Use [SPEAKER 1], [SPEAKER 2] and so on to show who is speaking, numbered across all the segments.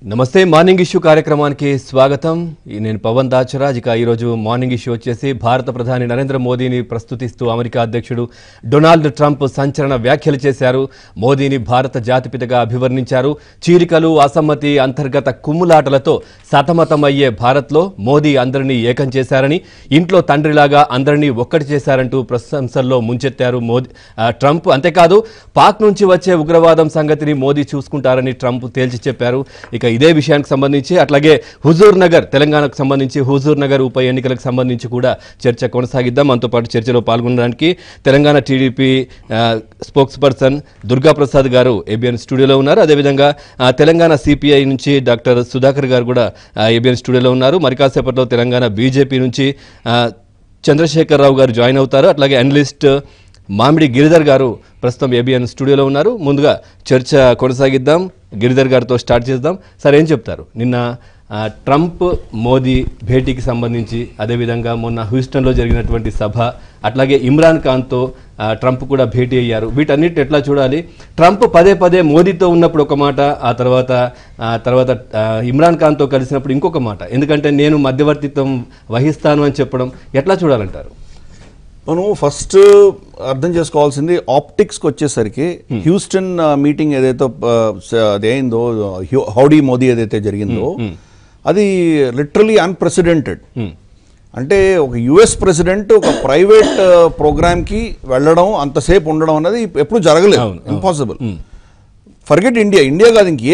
[SPEAKER 1] నమస్తే morning issue కార్యక్రమానికి స్వాగతం ఈ నేను పవన్ దాచరాజ్ ఇక ఈరోజు మార్నింగ్ ఇష్యూ వచ్చేసి భారత ప్రధాని నరేంద్ర మోదీని ప్రస్తుతిస్తూ అమెరికా అధ్యక్షుడు డొనాల్డ్ ట్రంప్ సంచలన వ్యాఖ్యలు చేశారు మోదీని భారత జాతిపితగా అభివర్ణించారు చీరికలు అసమ్మతి అంతర్గత కుమ్ములాటలతో సతమతమయ్యే భారత్లో మోదీ అందరినీ ఏకం చేశారని ఇంట్లో తండ్రిలాగా అందరినీ ఒక్కటి చేశారంటూ ప్రశంసల్లో ముంచెత్తారు మోదీ ఆ, ట్రంప్ అంతేకాదు పాక్ నుంచి వచ్చే ఉగ్రవాదం సంగతిని మోదీ చూసుకుంటారని ట్రంప్ తేల్చి చెప్పారు ఇక ఇదే విషయానికి సంబంధించి అట్లాగే హుజూర్ నగర్ తెలంగాణకు సంబంధించి హుజూర్ నగర్ ఉప ఎన్నికలకు సంబంధించి కూడా చర్చ కొనసాగిద్దాం మనతో పాటు చర్చలో పాల్గొనడానికి Telangana TDP spokesperson Durga Prasad garu ABN స్టూడియోలో ఉన్నారు అదేవిధంగా ఆ, తెలంగాణ సిపిఐ నుంచి డాక్టర్ సుధాకర్ గారు కూడా ఏబిఎన్ స్టూడియోలో ఉన్నారు మరి కాసేపట్లో తెలంగాణ బీజేపీ నుంచి ఆ, చంద్రశేఖరరావు గారు జాయిన్ అవుతారు అట్లాగే అనలిస్ట్ మామిడి గిరిధర్ గారు ప్రస్తుతం ఏబిఎన్ స్టూడియోలో ఉన్నారు ముందుగా చర్చ కొనసాగిద్దాం గిరిధర్ గారితో స్టార్ట్ చేద్దాం సార్ ఏం చెప్తారు నిన్న ఆ, ట్రంప్ మోదీ భేటీకి సంబంధించి అదేవిధంగా మొన్న హ్యూస్టన్లో జరిగినటువంటి సభ అట్లాగే ఇమ్రాన్ ఖాన్తో ఆ, ట్రంప్ కూడా భేటీ అయ్యారు వీటన్నిటి ఎట్లా చూడాలి ట్రంప్ పదే పదే మోదీతో ఉన్నప్పుడు ఒక మాట ఆ తర్వాత ఆ తర్వాత ఆ, ఇమ్రాన్ ఖాన్తో కలిసినప్పుడు ఇంకొక మాట ఎందుకంటే నేను మధ్యవర్తిత్వం వహిస్తాను అని చెప్పడం ఎట్లా చూడాలంటారు
[SPEAKER 2] మనం ఫస్ట్ అర్థం చేసుకోవాల్సింది ఆప్టిక్స్కి వచ్చేసరికి హ్యూస్టన్ మీటింగ్ ఏదైతే ఆ, స- అది అయిందో హ్యూ- హౌడీ మోదీ ఏదైతే జరిగిందో అది లిటరలీ అన్ప్రెసిడెంటెడ్ అంటే ఒక యుఎస్ ప్రెసిడెంట్ ఒక ప్రైవేట్ ప్రోగ్రామ్కి వెళ్ళడం అంతసేపు ఉండడం అనేది ఎప్పుడు జరగలేదు
[SPEAKER 1] అవును, అవును.
[SPEAKER 2] ఇంపాసిబుల్ ఫర్గెట్ ఇండియా ఇండియా కాదు ఇంకే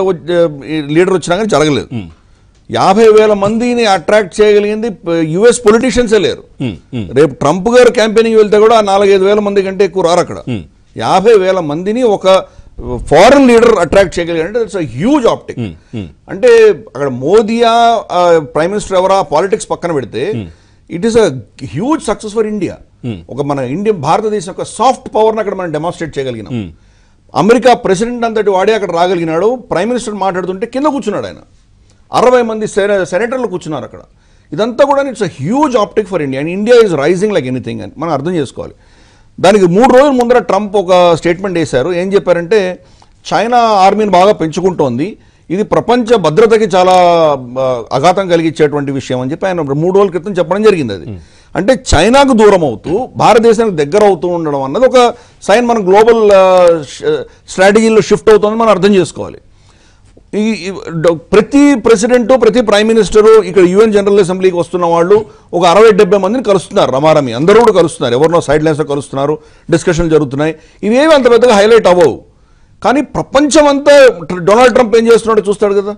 [SPEAKER 2] లీడర్ వచ్చినా కానీ జరగలేదు యాభై వేల మందిని అట్రాక్ట్ చేయగలిగింది యుఎస్ పొలిటీషియన్సే లేరు రేపు ట్రంప్ గారు క్యాంపెయినింగ్ వెళ్తే కూడా నాలుగైదు వేల మంది కంటే ఎక్కువ రారు అక్కడ యాభై వేల మందిని ఒక ఫారెన్ లీడర్ అట్రాక్ట్ చేయగలిగారంటే ఇట్స్ హ్యూజ్ ఆప్టిక్ అంటే అక్కడ మోదీయా ప్రైమ్ మినిస్టర్ ఎవరా పాలిటిక్స్ పక్కన పెడితే it is a huge success for India ఒక మన ఇండియన్ భారతదేశం యొక్క సాఫ్ట్ పవర్ని అక్కడ మనం డెమాన్స్ట్రేట్ చేయగలిగినాం అమెరికా ప్రెసిడెంట్ అంతటి వాడే అక్కడ రాగలిగినాడు ప్రైమ్ మినిస్టర్ మాట్లాడుతుంటే కింద కూర్చున్నాడు ఆయన అరవై మంది సెన- సెనేటర్లు కూర్చున్నారు అక్కడ ఇదంతా కూడా it's a huge optic for India and India is rising like anything అని మనం అర్థం చేసుకోవాలి దానికి మూడు రోజుల ముందర ట్రంప్ ఒక స్టేట్మెంట్ వేశారు ఏం చెప్పారంటే చైనా ఆర్మీని బాగా పెంచుకుంటోంది ఇది ప్రపంచ భద్రతకి చాలా ఆ, అఘాతం కలిగించేటువంటి విషయం అని చెప్పి ఆయన మూడు రోజుల క్రితం చెప్పడం జరిగింది అది అంటే చైనాకు దూరం అవుతూ భారతదేశానికి దగ్గర అవుతూ ఉండడం అన్నది ఒక సైన్ మన గ్లోబల్ స్ట్రాటజీలో షిఫ్ట్ అవుతుందని మనం అర్థం చేసుకోవాలి ఈ ఈ డ- ప్రతి ప్రెసిడెంట్ ప్రతి ప్రైమ్ మినిస్టరు ఇక్కడ యుఎన్ జనరల్ అసెంబ్లీకి వస్తున్న వాళ్ళు ఒక అరవై డెబ్బై మందిని కలుస్తున్నారు రమారమి అందరూ కూడా కలుస్తున్నారు ఎవరినో సైడ్ లైన్స్లో కలుస్తున్నారు డిస్కషన్ జరుగుతున్నాయి ఇవేవి అంత పెద్దగా హైలైట్ అవ్వవు కానీ ప్రపంచం అంతా డొనాల్డ్ ట్రంప్ ఏం చేస్తున్నాడో చూస్తాడు కదా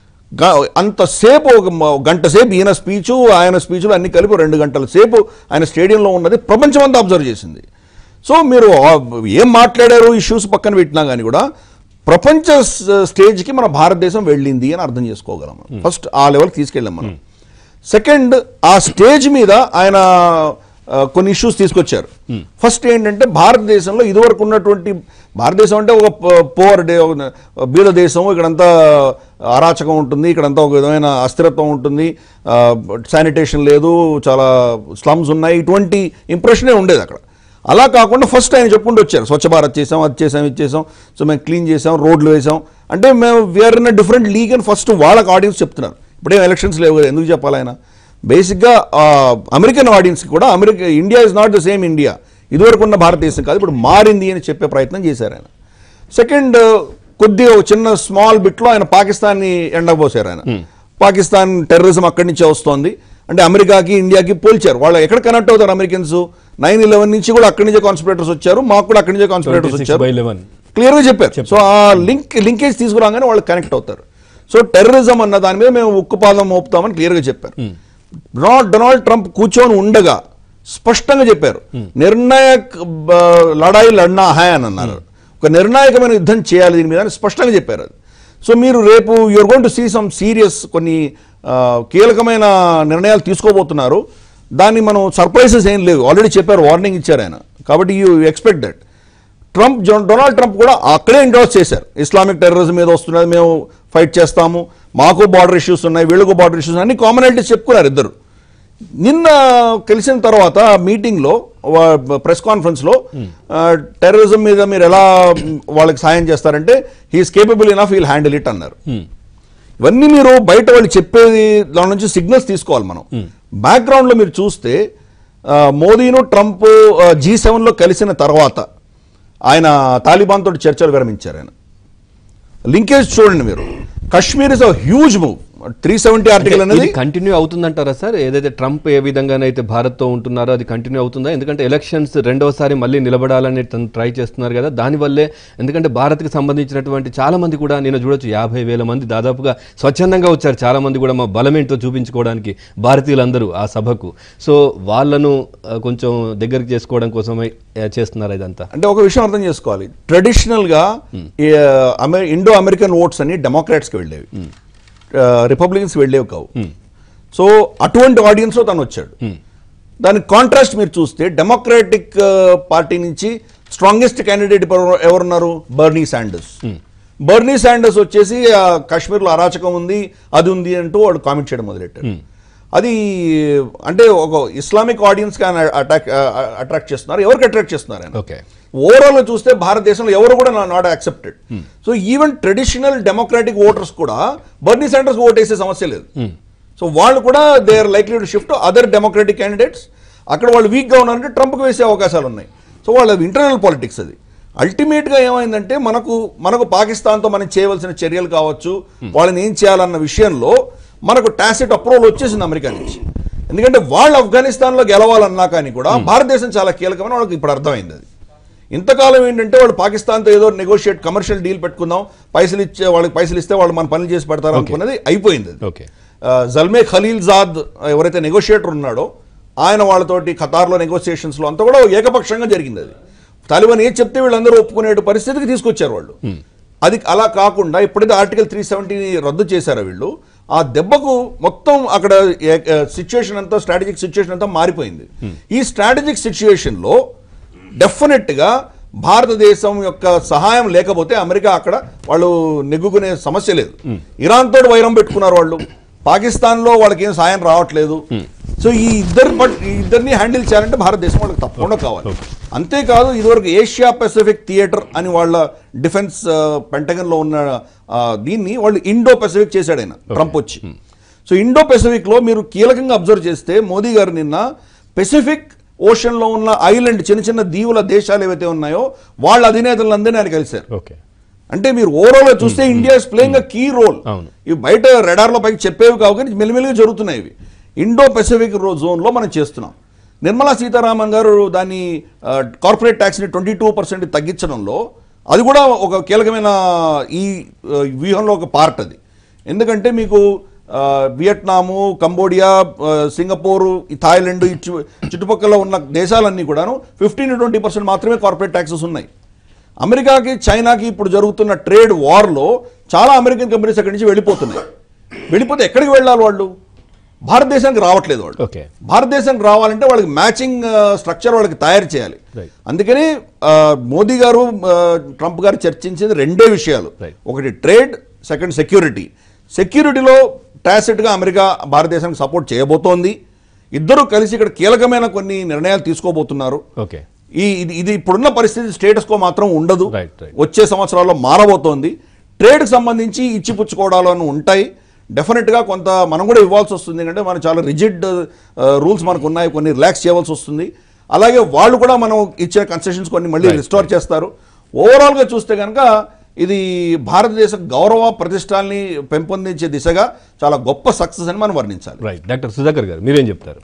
[SPEAKER 2] గ- అంతసేపు ఒక మ- గంట సేపు ఈయన స్పీచు ఆయన స్పీచ్లు అన్ని కలిపి రెండు గంటల సేపు ఆయన స్టేడియంలో ఉన్నది ప్రపంచం అంతా అబ్జర్వ్ చేసింది సో మీరు ఆ ఏం మాట్లాడారు ఇష్యూస్ పక్కన పెట్టినా కానీ కూడా ప్రపంచ స- స్టేజ్కి మన భారతదేశం వెళ్ళింది అని అర్థం చేసుకోగలం ఫస్ట్ ఆ లెవెల్కి తీసుకెళ్ళాం మనం సెకండ్ ఆ స్టేజ్ మీద ఆయన ఆ, కొన్ని ఇష్యూస్ తీసుకొచ్చారు ఫస్ట్ ఏంటంటే భారతదేశంలో ఇదివరకు ఉన్నటువంటి భారతదేశం అంటే ఒక పోర్ డే ఒక బీద దేశం ఇక్కడంతా అరాచకం ఉంటుంది ఇక్కడంతా ఒక విధమైన అస్థిరత్వం ఉంటుంది శానిటేషన్ లేదు చాలా స్లమ్స్ ఉన్నాయి ఇటువంటి ఇంప్రెషనే ఉండేది అక్కడ అలా కాకుండా ఫస్ట్ ఆయన చెప్పుకుంటూ వచ్చారు స్వచ్ఛ భారత్ చేసాం అది చేసాం ఇది చేసాం సో మేము క్లీన్ చేసాం రోడ్లు వేసాం అంటే మేము వీఆర్ ఇన్ డిఫరెంట్ లీగ్ అని ఫస్ట్ వాళ్ళకి ఆడియన్స్ చెప్తున్నారు ఇప్పుడేం ఎలక్షన్స్ లేవు కదా ఎందుకు చెప్పాలి ఆయన బేసిక్గా అమెరికన్ ఆడియన్స్కి కూడా America India is not the same India ఇదివరకు ఉన్న భారతదేశం కాదు ఇప్పుడు మారింది అని చెప్పే ప్రయత్నం చేశారు ఆయన సెకండ్ కొద్దిగా ఒక చిన్న స్మాల్ బిట్లో ఆయన పాకిస్తాన్ని ఎండబోసారు ఆయన పాకిస్తాన్ టెర్రరిజం అక్కడి నుంచే వస్తోంది అంటే అమెరికాకి ఇండియాకి పోల్చారు వాళ్ళు ఎక్కడ కనెక్ట్ అవుతారు అమెరికన్స్ నైన్ ఇలెవెన్ నుంచి కూడా అక్కడి నుంచే కాన్స్పిరేటర్స్ వచ్చారు మాకు కూడా అక్కడి నుంచే కాన్స్పిరేటర్స్ వచ్చారు
[SPEAKER 1] బై లెవెన్
[SPEAKER 2] క్లియర్గా చెప్పారు సో ఆ లింక్ లింకేజ్ తీసుకురాగానే వాళ్ళు కనెక్ట్ అవుతారు సో టెర్రరిజం అన్న దాని మీద మేము ఉక్కుపాదం మోపుతామని క్లియర్గా చెప్పారు డొనాల్డ్ డొనాల్డ్ ట్రంప్ కూర్చొని ఉండగా స్పష్టంగా చెప్పారు నిర్ణాయక్ బ, లడాయి లడ్నా హై అని అన్నారు ఒక నిర్ణాయకమైన యుద్ధం చేయాలి దీని మీద అని స్పష్టంగా చెప్పారు అది సో మీరు రేపు you're going to see some serious కొన్ని ఆ, కీలకమైన నిర్ణయాలు తీసుకోబోతున్నారు దాన్ని మనం సర్ప్రైజెస్ ఏం లేవు ఆల్రెడీ చెప్పారు వార్నింగ్ ఇచ్చారు ఆయన కాబట్టి యూ ఎక్స్పెక్ట్ దట్ ట్రంప్ జో- డొనాల్డ్ ట్రంప్ కూడా అక్కడే ఎండోర్స్ చేశారు ఇస్లామిక్ టెర్రరిజం మీద వస్తున్నది మేము ఫైట్ చేస్తాము మాకు బార్డర్ ఇష్యూస్ ఉన్నాయి వీళ్ళకు బార్డర్ ఇష్యూస్ అన్ని కామనాలిటీస్ చెప్పుకున్నారు ఇద్దరు నిన్న కలిసిన తర్వాత మీటింగ్లో ప్రెస్ కాన్ఫరెన్స్లో టెర్రరిజం మీద మీరు ఎలా వాళ్ళకి సాయం చేస్తారంటే he is capable enough will handle it అన్నారు ఇవన్నీ మీరు బయట వాళ్ళు చెప్పేది దాని నుంచి సిగ్నల్స్ తీసుకోవాలి మనం బ్యాక్గ్రౌండ్ లో మీరు చూస్తే ఆ, మోదీను ట్రంప్ జీ సెవెన్ లో కలిసిన తర్వాత ఆయన తాలిబాన్ తోటి చర్చలు విరమించారు ఆయన లింకేజ్ చూడండి మీరు Kashmir is a huge move three seventy article అనేది
[SPEAKER 1] కంటిన్యూ అవుతుందంటారా సార్ ఏదైతే ట్రంప్ ఏ విధంగానైతే భారత్తో ఉంటున్నారో అది కంటిన్యూ అవుతుందా ఎందుకంటే ఎలక్షన్స్ రెండవసారి మళ్ళీ నిలబడాలని తను ట్రై చేస్తున్నారు కదా దానివల్లే ఎందుకంటే భారత్కి సంబంధించినటువంటి చాలా మంది కూడా నేను చూడొచ్చు యాభై వేల మంది దాదాపుగా స్వచ్ఛందంగా వచ్చారు చాలా మంది కూడా మా బలమేంటో చూపించుకోవడానికి భారతీయులందరూ ఆ సభకు సో వాళ్ళను ఆ, కొంచెం దగ్గరికి చేసుకోవడం కోసమే ఆ, చేస్తున్నారు ఇదంతా
[SPEAKER 2] అంటే ఒక విషయం అర్థం చేసుకోవాలి ట్రెడిషనల్ గా ఈ, అమె- ఇండో అమెరికన్ ఓట్స్ అని డెమోక్రాట్స్కి వెళ్ళేవి రిపబ్లికన్స్ వెళ్ళేవి కావు సో అటువంటి ఆడియన్స్ లో తను వచ్చాడు దానికి కాంట్రాస్ట్ మీరు చూస్తే డెమోక్రాటిక్ పార్టీ నుంచి స్ట్రాంగెస్ట్ క్యాండిడేట్ ఎవరున్నారు బర్నీ శాండర్స్ బర్నీ శాండర్స్ వచ్చేసి ఆ, కాశ్మీర్లో అరాచకం ఉంది అది ఉంది అంటూ వాడు కామెంట్ చేయడం మొదలెట్టాడు అది అంటే ఒక ఇస్లామిక్ ఆడియన్స్ కి ఆయన అటాక్ అట్రాక్ట్ చేస్తున్నారు ఎవరికి అట్రాక్ట్ చేస్తున్నారు ఆయన
[SPEAKER 1] ఓకే
[SPEAKER 2] ఓవరాల్ గా చూస్తే భారతదేశంలో ఎవరు కూడా not accepted so even traditional democratic voters కూడా బర్నీ సెంటర్స్ ఓట్ వేసే సమస్య లేదు సో వాళ్ళు కూడా they are likely to shift other democratic candidates అక్కడ వాళ్ళు వీక్ గా ఉన్నారంటే ట్రంప్కి వేసే అవకాశాలు ఉన్నాయి సో వాళ్ళ ఇంటర్నల్ పాలిటిక్స్ అది అల్టిమేట్ గా ఏమైందంటే మనకు మనకు పాకిస్తాన్తో మనం చేయవలసిన చర్యలు కావచ్చు వాళ్ళని ఏం చేయాలన్న విషయంలో మనకు టాసిట్ అప్రూవల్ వచ్చేసింది అమెరికా నుంచి ఎందుకంటే వాళ్ళు ఆఫ్ఘనిస్తాన్లో గెలవాలన్నా కానీ కూడా భారతదేశం చాలా కీలకమని వాళ్ళకి ఇప్పుడు అర్థమైంది అది ఇంతకాలం ఏంటంటే వాళ్ళు పాకిస్తాన్తో ఏదో నెగోషియేట్ కమర్షియల్ డీల్ పెట్టుకుందాం పైసలు ఇచ్చే వాళ్ళకి పైసలు ఇస్తే వాళ్ళు మన పనులు చేసి పెడతారు అనుకున్నది అయిపోయింది అది
[SPEAKER 1] ఓకే
[SPEAKER 2] ఆ, జల్మే ఖలీల్ జాద్ ఎవరైతే నెగోషియేటర్ ఉన్నాడో ఆయన వాళ్ళతోటి ఖతార్లో నెగోషియేషన్స్లో అంతా కూడా ఏకపక్షంగా జరిగింది అది తాలిబాన్ ఏం చెప్తే వీళ్ళందరూ ఒప్పుకునే పరిస్థితికి తీసుకొచ్చారు వాళ్ళు అది అలా కాకుండా ఎప్పుడైతే ఆర్టికల్ త్రీ సెవెంటీని రద్దు చేశారో వీళ్ళు ఆ దెబ్బకు మొత్తం అక్కడ సిచ్యుయేషన్ అంతా స్ట్రాటజిక్ సిచ్యుయేషన్ అంతా మారిపోయింది ఈ స్ట్రాటజిక్ సిచ్యుయేషన్లో డెఫినెట్గా భారతదేశం యొక్క సహాయం లేకపోతే అమెరికా అక్కడ వాళ్ళు నెగ్గుకునే సమస్య లేదు ఇరాన్ తోటి వైరం పెట్టుకున్నారు వాళ్ళు పాకిస్తాన్లో వాళ్ళకి ఏం సాయం రావట్లేదు సో ఈ ఇద్దరు బట్ ఈ ఇద్దరిని హ్యాండిల్ చేయాలంటే భారతదేశం వాళ్ళకి తప్పకుండా కావాలి అంతేకాదు ఇదివరకు ఏషియా పెసిఫిక్ థియేటర్ అని వాళ్ళ డిఫెన్స్ పెంటగన్ లో ఉన్న ఆ, దీన్ని వాళ్ళు ఇండో పెసిఫిక్ చేశాడు ఆయన ట్రంప్ వచ్చి సో ఇండో పెసిఫిక్ లో మీరు కీలకంగా అబ్జర్వ్ చేస్తే మోదీ గారు నిన్న పెసిఫిక్ ఓషన్ లో ఉన్న ఐలాండ్ చిన్న చిన్న దీవుల దేశాలు ఏవైతే ఉన్నాయో వాళ్ళ అధినేతలందరినీ ఆయన కలిశారు
[SPEAKER 1] ఓకే
[SPEAKER 2] అంటే మీరు ఓవరాల్ గా చూస్తే India is playing a key role
[SPEAKER 1] అవును.
[SPEAKER 2] ఇవి బయట రెడార్ల పైకి చెప్పేవి కావు కానీ మెల్లిమెల్లిగా జరుగుతున్నాయి ఇవి ఇండో పెసిఫిక్ రో జోన్ లో మనం చేస్తున్నాం నిర్మలా సీతారామన్ గారు దాన్ని కార్పొరేట్ ట్యాక్స్ ని ట్వంటీ టూ పర్సెంట్ తగ్గించడంలో అది కూడా ఒక కీలకమైన ఈ ఆ, వ్యూహంలో ఒక పార్ట్ అది ఎందుకంటే మీకు ఆ, వియట్నాము కంబోడియా ఆ, సింగపూరు ఈ థాయిలాండ్ ఈ చు- చుట్టుపక్కల ఉన్న దేశాలన్నీ కూడాను ఫిఫ్టీన్ ట్వంటీ పర్సెంట్ మాత్రమే కార్పొరేట్ ట్యాక్సెస్ ఉన్నాయి అమెరికాకి చైనాకి ఇప్పుడు జరుగుతున్న ట్రేడ్ వార్లో చాలా అమెరికన్ కంపెనీస్ అక్కడి నుంచి వెళ్ళిపోతున్నాయి వెళ్ళిపోతే ఎక్కడికి వెళ్ళాలి వాళ్ళు భారతదేశానికి రావట్లేదు వాళ్ళు
[SPEAKER 1] ఓకే
[SPEAKER 2] భారతదేశానికి రావాలంటే వాళ్ళకి మ్యాచింగ్ స్ట్రక్చర్ వాళ్ళకి తయారు చేయాలి
[SPEAKER 1] Right.
[SPEAKER 2] అందుకని ఆ, మోదీ గారు ఆ, ట్రంప్ గారు చర్చించింది రెండే విషయాలు
[SPEAKER 1] Right.
[SPEAKER 2] ఒకటి ట్రేడ్ సెకండ్ సెక్యూరిటీ సెక్యూరిటీలో టాసిట్గా అమెరికా భారతదేశానికి సపోర్ట్ చేయబోతోంది ఇద్దరు కలిసి ఇక్కడ కీలకమైన కొన్ని నిర్ణయాలు తీసుకోబోతున్నారు
[SPEAKER 1] ఓకే
[SPEAKER 2] ఈ ఇది ఇది ఇప్పుడున్న పరిస్థితి స్టేటస్ కో మాత్రం ఉండదు
[SPEAKER 1] Right, right.
[SPEAKER 2] వచ్చే సంవత్సరాల్లో మారబోతోంది ట్రేడ్కి సంబంధించి ఇచ్చిపుచ్చుకోవడాలను ఉంటాయి డెఫినెట్గా కొంత మనం కూడా ఇవ్వాల్సి వస్తుంది ఎందుకంటే మనం చాలా రిజిడ్ రూల్స్ మనకు ఉన్నాయి కొన్ని రిలాక్స్ చేయవలసి వస్తుంది అలాగే వాళ్ళు కూడా మనం ఇచ్చిన కన్సెషన్స్ కొన్ని మళ్ళీ
[SPEAKER 1] Right,
[SPEAKER 2] రిస్టోర్ చేస్తారు ఓవరాల్గా చూస్తే కనుక ఇది భారతదేశ గౌరవ ప్రతిష్టాల్ని పెంపొందించే దిశగా చాలా గొప్ప సక్సెస్ అని మనం వర్ణించాలి
[SPEAKER 1] రైట్ డాక్టర్ సుధాకర్ గారు మీరేం చెప్తారు